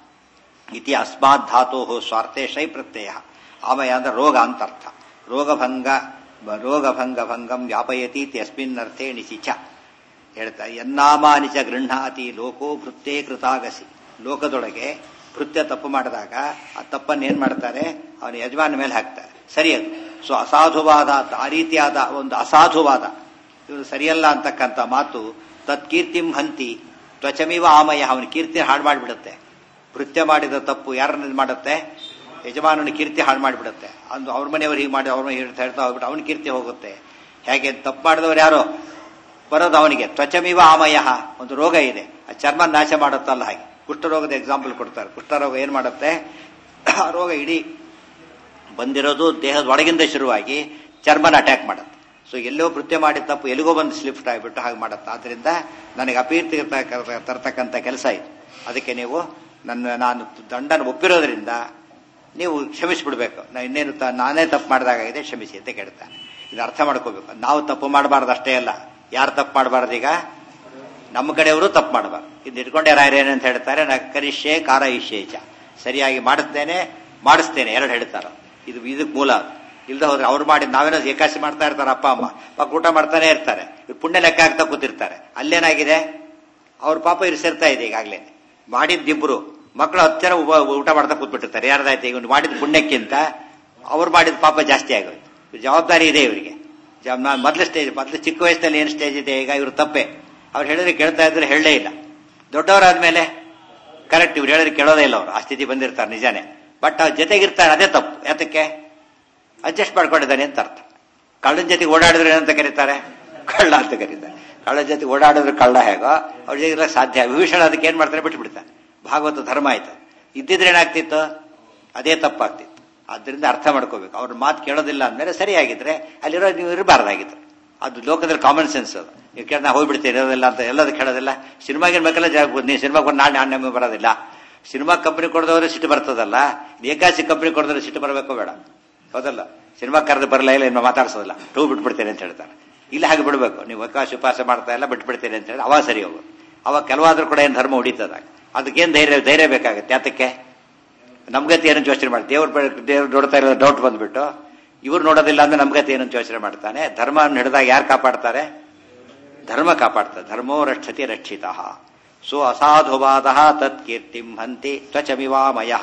ಇತಿ ಅಸ್ಮಾತ್ ಧಾತು ಸ್ವಾರ್ಥೆ ಶೈ ಪ್ರತ್ಯಯ ಆಮಯ ಅಂದ್ರೆ ರೋಗ ಅಂತರ್ಥ ರೋಗಭಂಗ ರೋಗಭಂಗ ಭಂಗಂ ವ್ಯಾಪಯತಿ ಅಸ್ಮಿನ್ ಅರ್ಥೇ ನಿಶಿಚ ಹೇಳ್ತಾ ಎನ್ನಾಮಾನಿ ಚ ಗೃಹಾತಿ ಲೋಕೋ ಭೃತ್ತೇ ಕೃತಾಗಸಿ ಲೋಕದೊಳಗೆ ಭೃತ್ಯ ತಪ್ಪು ಮಾಡಿದಾಗ ಆ ತಪ್ಪನ್ನು ಏನ್ ಮಾಡ್ತಾರೆ ಅವನ ಯಜಮಾನ ಮೇಲೆ ಹಾಕ್ತಾರೆ ಸರಿ ಅದು ಸೊ ಅಸಾಧುವಾದ ಆ ರೀತಿಯಾದ ಒಂದು ಅಸಾಧುವಾದ ಇವರು ಸರಿಯಲ್ಲ ಅಂತಕ್ಕಂಥ ಮಾತು ತತ್ಕೀರ್ತಿಂ ಹಂತಿ ತ್ವಚಮಿವ ಆಮಯ ಅವನ ಕೀರ್ತಿ ಹಾಳು ಮಾಡಿಬಿಡುತ್ತೆ ಭೃತ್ಯ ಮಾಡಿದ ತಪ್ಪು ಯಾರನ್ನ ಮಾಡುತ್ತೆ ಯಜಮಾನನ ಕೀರ್ತಿ ಹಾಳು ಮಾಡಿಬಿಡುತ್ತೆ ಅಂದು ಅವ್ರ ಮನೆಯವರು ಹೀಗೆ ಮಾಡಿ ಅವ್ರ ಹೇಳ್ತಾ ಹೇಳ್ತಾ ಹೋಗ್ಬಿಟ್ಟು ಅವನ ಕೀರ್ತಿ ಹೋಗುತ್ತೆ ಹೇಗೆ ತಪ್ಪು ಮಾಡಿದವರು ಯಾರೋ ಬರೋದು ಅವನಿಗೆ ತ್ವಚಮಿವ ಆಮಯ ಒಂದು ರೋಗ ಇದೆ ಆ ಚರ್ಮ ನಾಶ ಮಾಡುತ್ತಲ್ಲ ಹಾಗೆ ಕುಷ್ಠರೋಗದ ಎಕ್ಸಾಂಪಲ್ ಕೊಡ್ತಾರೆ ಕುಷ್ಠರೋಗ ಏನ್ ಮಾಡುತ್ತೆ ಆ ರೋಗ ಇಡೀ ಬಂದಿರೋದು ದೇಹದ ಒಳಗಿಂದ ಶುರುವಾಗಿ ಚರ್ಮನ ಅಟ್ಯಾಕ್ ಮಾಡುತ್ತೆ ಸೊ ಎಲ್ಲೋ ಕೃತ್ಯ ಮಾಡಿದ ತಪ್ಪು ಎಲ್ಲಿಗೋ ಬಂದು ಸ್ಲಿಫ್ಟ್ ಆಗಿಬಿಟ್ಟು ಹಾಗೆ ಮಾಡುತ್ತೆ ಆದ್ರಿಂದ ನನಗೆ ಅಪೀರ್ತಿ ತರ್ತಕ್ಕಂಥ ಕೆಲಸ ಇದು ಅದಕ್ಕೆ ನೀವು ನನ್ನ ನಾನು ದಂಡನ ಒಪ್ಪಿರೋದ್ರಿಂದ ನೀವು ಕ್ಷಮಿಸಿಬಿಡ್ಬೇಕು ನಾ ಇನ್ನೇನು ತ- ನಾನೇ ತಪ್ಪು ಮಾಡಿದಾಗಿದೆ ಕ್ಷಮಿಸಿ ಅಂತ ಕೇಳ್ತಾನೆ ಇದು ಅರ್ಥ ಮಾಡ್ಕೋಬೇಕು ನಾವು ತಪ್ಪು ಮಾಡಬಾರ್ದು ಅಷ್ಟೇ ಅಲ್ಲ ಯಾರು ತಪ್ಪು ಮಾಡಬಾರ್ದು ಈಗ ನಮ್ಮ ಕಡೆಯವರು ತಪ್ಪು ಮಾಡಬಾರ್ದು ಇದು ಇಟ್ಕೊಂಡೆ ರಾಯರೇನು ಅಂತ ಹೇಳ್ತಾರೆ ನಾ ಕರಿಷ್ಯೆ ಕಾರ ಇಷ್ಯೇಚ ಸರಿಯಾಗಿ ಮಾಡುತ್ತೇನೆ ಮಾಡಿಸ್ತೇನೆ ಎರಡು ಹೇಳ್ತಾರ ಇದು ಇದಕ್ಕೆ ಮೂಲ ಇಲ್ದ ಹೋದ್ರೆ ಅವ್ರು ಮಾಡಿ ನಾವೇನೋ ಏಕಾಸಿ ಮಾಡ್ತಾ ಇರ್ತಾರೆ ಅಪ್ಪ ಅಮ್ಮ ಪಾಪ ಊಟ ಮಾಡ್ತಾನೆ ಇರ್ತಾರೆ ಇವ್ರು ಪುಣ್ಯ ಲೆಕ್ಕ ಹಾಕ್ತಾ ಕೂತಿರ್ತಾರೆ ಅಲ್ಲೇನಾಗಿದೆ ಅವ್ರ ಪಾಪ ಇರಿಸಿರ್ತಾ ಇದೆ ಈಗಾಗಲೇ ಮಾಡಿದ್ದಿಬ್ರು ಮಕ್ಕಳು ಹತ್ತು ಜನ ಉಪ- ಊಟ ಮಾಡ್ತಾ ಕೂತ್ಬಿಟ್ಟಿರ್ತಾರೆ ಯಾರ್ದಾಯ್ತು ಈಗ ಇವ್ನು ಮಾಡಿದ ಪುಣ್ಯಕ್ಕಿಂತ ಅವ್ರು ಮಾಡಿದ ಪಾಪ ಜಾಸ್ತಿ ಆಗೋಯ್ತು ಇವ್ರ ಜವಾಬ್ದಾರಿ ಇದೆ ಇವರಿಗೆ ಮೊದಲು ಸ್ಟೇಜ್ ಮೊದಲು ಚಿಕ್ಕ ವಯಸ್ಸಲ್ಲಿ ಏನು ಸ್ಟೇಜ್ ಇದೆ ಈಗ ಇವ್ರು ತಪ್ಪೆ ಅವ್ರು ಹೇಳಿದ್ರೆ ಕೇಳ್ತಾ ಇದ್ರೆ ಹೇಳಲೇ ಇಲ್ಲ ದೊಡ್ಡವರಾದ್ಮೇಲೆ ಕರೆಕ್ಟ್ ಇವ್ರು ಹೇಳಿದ್ರೆ ಕೇಳೋದೇ ಇಲ್ಲ ಅವರು ಆ ಸ್ಥಿತಿ ಬಂದಿರ್ತಾರೆ ನಿಜಾನೇ ಬಟ್ ಅವ್ರ ಜೊತೆಗಿರ್ತಾರೆ ಅದೇ ತಪ್ಪು ಯಾತಕ್ಕೆ ಅಡ್ಜಸ್ಟ್ ಮಾಡ್ಕೊಂಡಿದ್ದಾನೆ ಅಂತ ಅರ್ಥ ಕಳ್ಳನ ಜೊತೆಗೆ ಓಡಾಡಿದ್ರೆ ಏನಂತ ಕರೀತಾರೆ ಕಳ್ಳ ಅಂತ ಕರೀತಾರೆ ಕಳ್ಳನ ಜೊತೆಗೆ ಓಡಾಡಿದ್ರೆ ಕಳ್ಳ ಹೇಗೋ ಅವ್ರ ಜೊತೆ ಇರಕ್ಕೆ ಸಾಧ್ಯ ವಿಭೀಷಣ ಅದಕ್ಕೆ ಏನ್ ಮಾಡ್ತಾರೆ ಬಿಟ್ಬಿಡ್ತಾನೆ ಭಾಗವತ ಧರ್ಮ ಆಯ್ತು ಇದ್ದಿದ್ರೆ ಏನಾಗ್ತಿತ್ತು ಅದೇ ತಪ್ಪಾಗ್ತಿತ್ತು ಆದ್ರಿಂದ ಅರ್ಥ ಮಾಡ್ಕೋಬೇಕು ಅವ್ರ ಮಾತು ಕೇಳೋದಿಲ್ಲ ಅಂದ್ಮೇಲೆ ಸರಿಯಾಗಿದ್ರೆ ಅಲ್ಲಿರೋ ನೀವು ಇರಬಾರ್ದಾಗಿತ್ತು ಅದು ಲೋಕದಲ್ಲಿ ಕಾಮನ್ ಸೆನ್ಸ್ ಅದು ನೀವು ಕೇಳಿದ ನಾ ಹೋಗ್ಬಿಡ್ತೀನಿ ಇರೋದಿಲ್ಲ ಅಂತ ಎಲ್ಲದಕ್ಕೆ ಹೇಳೋದಿಲ್ಲ ಸಿನಿಮಾಗಿನ ಬೇಕಲ್ಲ ಜಾಗ ನೀವು ಸಿನಿಮಾಗೆ ಬಂದು ನಾಳೆ ನಾಣ್ಯ ಬರೋದಿಲ್ಲ ಸಿನಿಮಾ ಕಂಪನಿ ಕೊಡದವ್ರೆ ಸಿಟ್ಟು ಬರ್ತದಲ್ಲ ಏಕಾಸಿ ಕಂಪನಿ ಕೊಡದ್ರೆ ಸಿಟ್ಟು ಬರಬೇಕು ಬೇಡ ಹೌದಲ್ಲ ಸಿನಿಮಾ ಕರೆದು ಬರಲ್ಲ ಇಲ್ಲ ಇನ್ನು ಮಾತಾಡ್ಸೋದಿಲ್ಲ ಟೂ ಬಿಟ್ಬಿಡ್ತೇನೆ ಅಂತ ಹೇಳ್ತಾರೆ ಇಲ್ಲ ಹಾಗೆ ಬಿಡಬೇಕು ನೀವು ಅವಕಾಶ ಉಪವಾಸ ಮಾಡ್ತಾ ಇಲ್ಲ ಬಿಟ್ಬಿಡ್ತೇನೆ ಅಂತ ಹೇಳಿ ಅವಾಗ ಸರಿ ಹೋಗು ಅವಾಗ ಕೆಲವಾದ್ರೂ ಕೂಡ ಏನು ಧರ್ಮ ಹೊಡಿತದಾಗ ಅದಕ್ಕೇನು ಧೈರ್ಯ ಧೈರ್ಯ ಬೇಕಾಗುತ್ತೆ ಯಾತಕ್ಕೆ ನಮ್ಗತಿ ಏನಂತ ಯೋಚನೆ ಮಾಡಿ ದೇವ್ರ ದೇವ್ರು ನೋಡ್ತಾ ಇರೋ ಡೌಟ್ ಬಂದ್ಬಿಟ್ಟು ಇವ್ರು ನೋಡೋದಿಲ್ಲ ಅಂದ್ರೆ ನಮ್ಗತಿ ಏನಂತ ಯೋಚನೆ ಮಾಡ್ತಾನೆ ಧರ್ಮ ಹಿಡಿದಾಗ ಯಾರು ಕಾಪಾಡ್ತಾರೆ ಧರ್ಮ ಕಾಪಾಡ್ತಾರೆ ಧರ್ಮೋ ರಕ್ಷತಿ ರಕ್ಷಿತ ಸೊ ಅಸಾಧುವಾದ ತತ್ಕೀರ್ತಿಂ ಹಂತಿ ತ್ವಚಮಿವಾಮಯ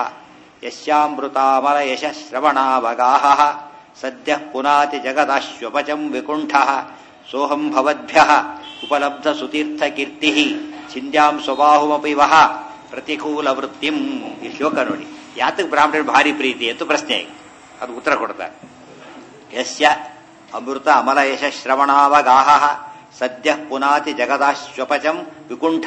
ಯಶ್ಯಾಮೃತಾಮಲ ಯಶ ಶ್ರವಣಾವಗಾಹ ಸದ್ಯ ಪುನಾತಿ ಜಗದಾಶ್ವಪಚಂ ವಿಕುಂಠ ಸೋಹಂ ಭವದ್ಭ್ಯ ಉಪಲಬ್ಧ ಸುತೀರ್ಥ ಕೀರ್ತಿ ಚಿಂದ್ಯಾಂ ಸ್ವಬಾಹುಮಪಿ ವಹ ಪ್ರತಿಕೂಲ ವೃತ್ತಿಂ ಈ ಶ್ಲೋಕ ನೋಡಿ ಯಾತಕ್ಕೆ ಬ್ರಾಹ್ಮಣರು ಭಾರಿ ಪ್ರೀತಿ ಅಂತ ಪ್ರಶ್ನೆ ಅದು ಉತ್ತರ ಕೊಡ್ತಾರೆ ಯಸ್ಯ ಅಮೃತ ಅಮಲ ಯಶ ಶ್ರವಣಾವಗಾಹ ಸದ್ಯ ಪುನಾತಿ ಜಗದಾಶ್ವಪಚಂ ವಿಕುಂಠ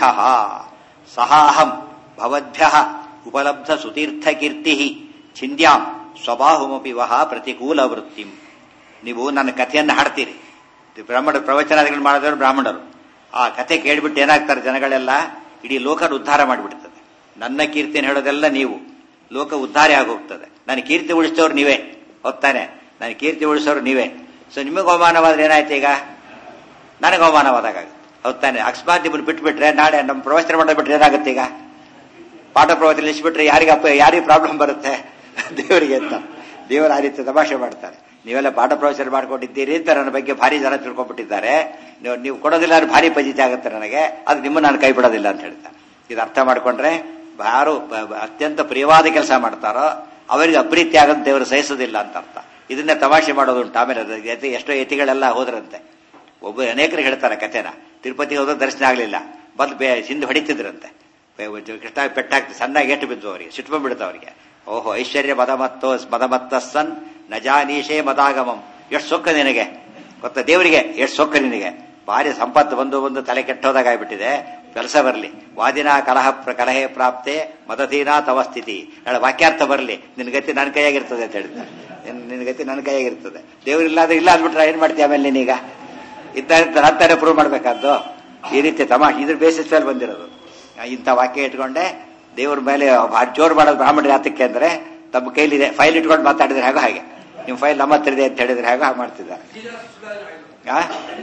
ಸಹಾಹಂ ಭವದ್ಭ್ಯ ಉಪಲಬ್ಧ ಸುತೀರ್ಥ ಕೀರ್ತಿ ಛಿಂದ್ಯಾಂ ಸ್ವಬಾಹುಮಪಿ ವಹ ಪ್ರತಿಕೂಲ ವೃತ್ತಿಂ ನೀವು ನನ್ನ ಕಥೆಯನ್ನು ಹಾಡ್ತೀರಿ ಇದು ಬ್ರಾಹ್ಮಣ ಪ್ರವಚನಾದಿಗಳು ಮಾಡಿದವರು ಬ್ರಾಹ್ಮಣರು ಆ ಕಥೆ ಕೇಳಿಬಿಟ್ಟು ಏನಾಗ್ತಾರೆ ಜನಗಳೆಲ್ಲ ಇಡೀ ಲೋಕನ ಉದ್ಧಾರ ಮಾಡಿಬಿಡ್ತದೆ ನನ್ನ ಕೀರ್ತಿಯನ್ನು ಹೇಳೋದೆಲ್ಲ ನೀವು ಲೋಕ ಉದ್ಧಾರ ಆಗೋಗ್ತದೆ ನನ್ನ ಕೀರ್ತಿ ಉಳಿಸ್ತವ್ರು ನೀವೇ ಹೋಗ್ತಾನೆ ನನ್ನ ಕೀರ್ತಿ ಉಳಿಸೋರು ನೀವೇ ಸೊ ನಿಮಗೆ ಅವಮಾನವಾದ್ರೆ ಏನಾಯ್ತು ಈಗ ನನಗೆ ಅವಮಾನವಾದಾಗ ಹೋಗ್ತಾನೆ ಅಕಸ್ಮಾತ್ ನಿಮ್ಮನ್ನು ಬಿಟ್ಬಿಟ್ರೆ ನಾಳೆ ನಮ್ಮ ಪ್ರವಚನ ಮಾಡಬಿಟ್ರೆ ಏನಾಗುತ್ತೆ ಈಗ ಪಾಠ ಪ್ರವಚನ ನಿಲ್ಲಿಸ್ಬಿಟ್ರೆ ಯಾರಿಗೆ ಅಪ್ಪ ಯಾರಿಗೆ ಪ್ರಾಬ್ಲಮ್ ಬರುತ್ತೆ ದೇವರಿಗೆ ಅಂತ ದೇವರು ಆ ರೀತಿ ತಮಾಷೆ ಮಾಡ್ತಾರೆ ನೀವೆಲ್ಲ ಪಾಠ ಪ್ರವಚನ ಮಾಡ್ಕೊಂಡಿದ್ದೀರಿ ಅಂತ ನನ್ನ ಬಗ್ಗೆ ಭಾರಿ ಜನ ತಿಳ್ಕೊಂಡ್ಬಿಟ್ಟಿದ್ದಾರೆ ನೀವು ನೀವು ಕೊಡೋದಿಲ್ಲ ಅಂದ್ರೆ ಭಾರಿ ಪಜಿತಿ ಆಗುತ್ತೆ ನನಗೆ ಅದು ನಿಮ್ಮನ್ನು ನಾನು ಕೈ ಬಿಡೋದಿಲ್ಲ ಅಂತ ಹೇಳ್ತಾರೆ ಇದು ಅರ್ಥ ಮಾಡ್ಕೊಂಡ್ರೆ ಯಾರು ಬ- ಬ- ಅತ್ಯಂತ ಪ್ರಿಯವಾದ ಕೆಲಸ ಮಾಡ್ತಾರೋ ಅವರಿಗೆ ಅಪ್ರೀತಿ ಆಗೋದು ದೇವರು ಸಹಿಸೋದಿಲ್ಲ ಅಂತ ಅರ್ಥ ಇದನ್ನೇ ತಮಾಷೆ ಮಾಡೋದುಂಟು ಆಮೇಲೆ ಅದು ಯತಿ- ಎಷ್ಟೋ ಯತಿಗಳೆಲ್ಲ ಹೋದ್ರಂತೆ ಒಬ್ಬ ಅನೇಕರು ಹೇಳ್ತಾರೆ ಕಥೆನ ತಿರುಪತಿಗೆ ಹೋದ್ರೆ ದರ್ಶನ ಆಗಲಿಲ್ಲ ಬಂದು ಬೇ ಹಿಂದೆ ಹೊಡಿತಿದ್ರಂತೆ ಕೃಷ್ಣ ಪೆಟ್ಟಾಗ್ತದೆ ಸಣ್ಣಗೆ ಏಟು ಬಿದ್ದು ಅವರಿಗೆ ಸಿಟ್ಟು ಬಂದ್ಬಿಡುತ್ತೆ ಅವರಿಗೆ ಓಹೋ ಐಶ್ವರ್ಯ ಮದಮತ್ತೋ ಮದಮತ್ತ ಸನ್ ನಜಾನೀಶೇ ಮದಾಗಮಂ ಎಷ್ಟು ಸೊಕ್ಕ ನಿನಗೆ ಗೊತ್ತಾ ದೇವರಿಗೆ ಎಷ್ಟು ಸೊಕ್ಕ ನಿನಗೆ ಭಾರಿ ಸಂಪತ್ತು ಬಂದು ಬಂದು ತಲೆ ಕೆಟ್ಟೋದಾಗ ಆಗ್ಬಿಟ್ಟಿದೆ ಕೆಲಸ ಬರಲಿ ವಾದಿನ ಕಲಹ ಪ್ರ- ಕಲಹೇ ಪ್ರಾಪ್ತೆ ಮದದೀನಾ ತವ ಸ್ಥಿತಿ ನಾಳೆ ವಾಕ್ಯಾರ್ಥ ಬರಲಿ ನಿನ್ನ ಗತಿ ನನ್ನ ಕೈಯಾಗಿರ್ತದೆ ಅಂತ ಹೇಳಿದ್ದ ನಿನ್- ನಿನ್ನ ಗತಿ ನನ್ನ ಕೈಯಾಗಿರ್ತದೆ ದೇವರಿಲ್ಲಾದ್ರೆ ಇಲ್ಲ ಅಂದ್ಬಿಟ್ರೆ ಏನ್ ಮಾಡ್ತೀಯ ಆಮೇಲೆ ನೀನೀಗ ಇದ್ದ ಅಂತಾನೆ ಪ್ರೂವ್ ಮಾಡ್ಬೇಕಾದ್ದು ಈ ರೀತಿ ತಮಾಷೆ ಇದ್ರ ಬೇಸಿಸ್ ಮೇಲೆ ಬಂದಿರೋದು ಇಂಥ ವಾಕ್ಯ ಇಟ್ಕೊಂಡೆ ದೇವ್ರ ಮೇಲೆ ಭಾರಿ ಜೋರು ಮಾಡೋದು ಬ್ರಾಹ್ಮಣರು ಯಾತಕ್ಕೆ ಅಂದ್ರೆ ತಮ್ಮ ಕೈಲಿದೆ ಫೈಲ್ ಇಟ್ಕೊಂಡು ಮಾತಾಡಿದ್ರೆ ಹೇಗೋ ಹಾಗೆ ನಿಮ್ಮ ಫೈಲ್ ನಮ್ಮ ಹತ್ರ ಇದೆ ಅಂತ ಹೇಳಿದ್ರೆ ಹೇಗೋ ಹಾಗೆ ಮಾಡ್ತಿದ್ದಾರೆ ಆ?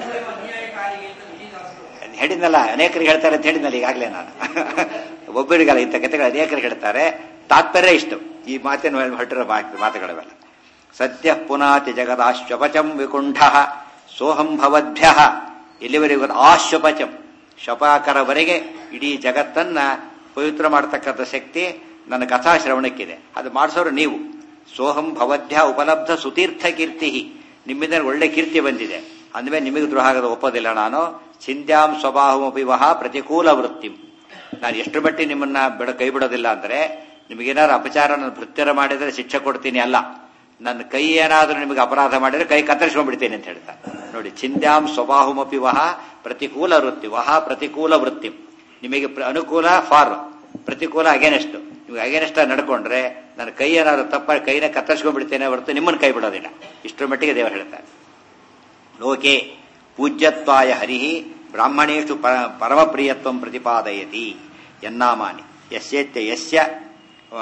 ಹೇಳಿದ್ನಲ್ಲ ಅನೇಕರಿಗೆ ಹೇಳ್ತಾರೆ ಅಂತ ಹೇಳಿದ್ನಲ್ಲ ಈಗಾಗಲೇ ನಾನು ಒಬ್ಬರಿಗಲ್ಲ ಇಂಥ ಕಥೆಗಳು ಅನೇಕರಿಗೆ ಹೇಳ್ತಾರೆ ತಾತ್ಪರ್ಯ ಇಷ್ಟು ಈ ಮಾತಿನ ಮೇಲೆ ಹೊರಟಿರೋ ಮಾತು- ಮಾತುಗಳವೆಲ್ಲ ಸತ್ಯ ಪುನಾತಿ ಜಗದಾಶ್ವಪಚಂ ವಿಕುಂಠ ಸೋಹಂ ಭವದ್ಭ್ಯ ಎಲ್ಲಿವರೆಗೂ ಆಶ್ವಪಚಂ ಶಪಾಕರವರೆಗೆ ಇಡೀ ಜಗತ್ತನ್ನ ಪವಿತ್ರ ಮಾಡತಕ್ಕಂಥ ಶಕ್ತಿ ನನ್ನ ಕಥಾಶ್ರವಣಕ್ಕಿದೆ ಅದು ಮಾಡಿಸೋರು ನೀವು ಸೋಹಂ ಭವದ್ಭ್ಯ ಉಪಲಬ್ಧ ಸುತೀರ್ಥ ಕೀರ್ತಿ ನಿಮ್ಮಿಂದ ಒಳ್ಳೆ ಕೀರ್ತಿ ಬಂದಿದೆ ಅಂದಮೇಲೆ ನಿಮಗೆ ದ್ರೋಹ ಆಗೋದು ಒಪ್ಪೋದಿಲ್ಲ ನಾನು ಚಿಂತ್ಯಾಂ ಸ್ವಭಾವಮಪಿ ವಹ ಪ್ರತಿಕೂಲ ವೃತ್ತಿ ನಾನು ಎಷ್ಟು ಮಟ್ಟಿಗೆ ನಿಮ್ಮನ್ನ ಬಿಡ ಕೈ ಬಿಡೋದಿಲ್ಲ ಅಂದ್ರೆ ನಿಮಗೇನಾದ್ರು ಅಪಚಾರ ನನ್ನ ಭೃತ್ಯರ ಮಾಡಿದ್ರೆ ಶಿಕ್ಷೆ ಕೊಡ್ತೀನಿ ಅಲ್ಲ ನನ್ನ ಕೈ ಏನಾದ್ರೂ ನಿಮಗೆ ಅಪರಾಧ ಮಾಡಿದ್ರೆ ಕೈ ಕತ್ತರಿಸ್ಕೊಂಡ್ಬಿಡ್ತೇನೆ ಅಂತ ಹೇಳ್ತಾರೆ ನೋಡಿ ಚಿಂತ್ಯಾಂ ಸ್ವಭಾವಮಪಿ ವಹ ಪ್ರತಿಕೂಲ ವೃತ್ತಿ ವಹ ಪ್ರತಿಕೂಲ ವೃತ್ತಿ ನಿಮಗೆ ಪ್ರ- ಅನುಕೂಲ ಫಾರ್ ಪ್ರತಿಕೂಲ ಅಗೇನೆಸ್ಟ್ ನಿಮಗೆ ಅಗೇನೆಸ್ಟ್ ನಡ್ಕೊಂಡ್ರೆ ನನ್ನ ಕೈ ಏನಾದ್ರು ತಪ್ಪ ಕೈನ ಕತ್ತರಿಸ್ಕೊಂಡ್ಬಿಡ್ತೇನೆ ಹೊರತು ನಿಮ್ಮನ್ನು ಕೈ ಬಿಡೋದಿಲ್ಲ ಇಷ್ಟರ ಮಟ್ಟಿಗೆ ದೇವರು ಹೇಳ್ತಾರೆ ಲೋಕೆ ಪೂಜ್ಯತ್ವಾಯ ಹರಿ ಬ್ರಾಹ್ಮಣೇಶು ಪ- ಪರಮಪ್ರಿಯತ್ವಂ ಪ್ರತಿಪಾದಯತಿ ಯನ್ನಾಮಾನಿ ಯಸ್ಯತ್ಯ ಯಸ್ಯ ಆ,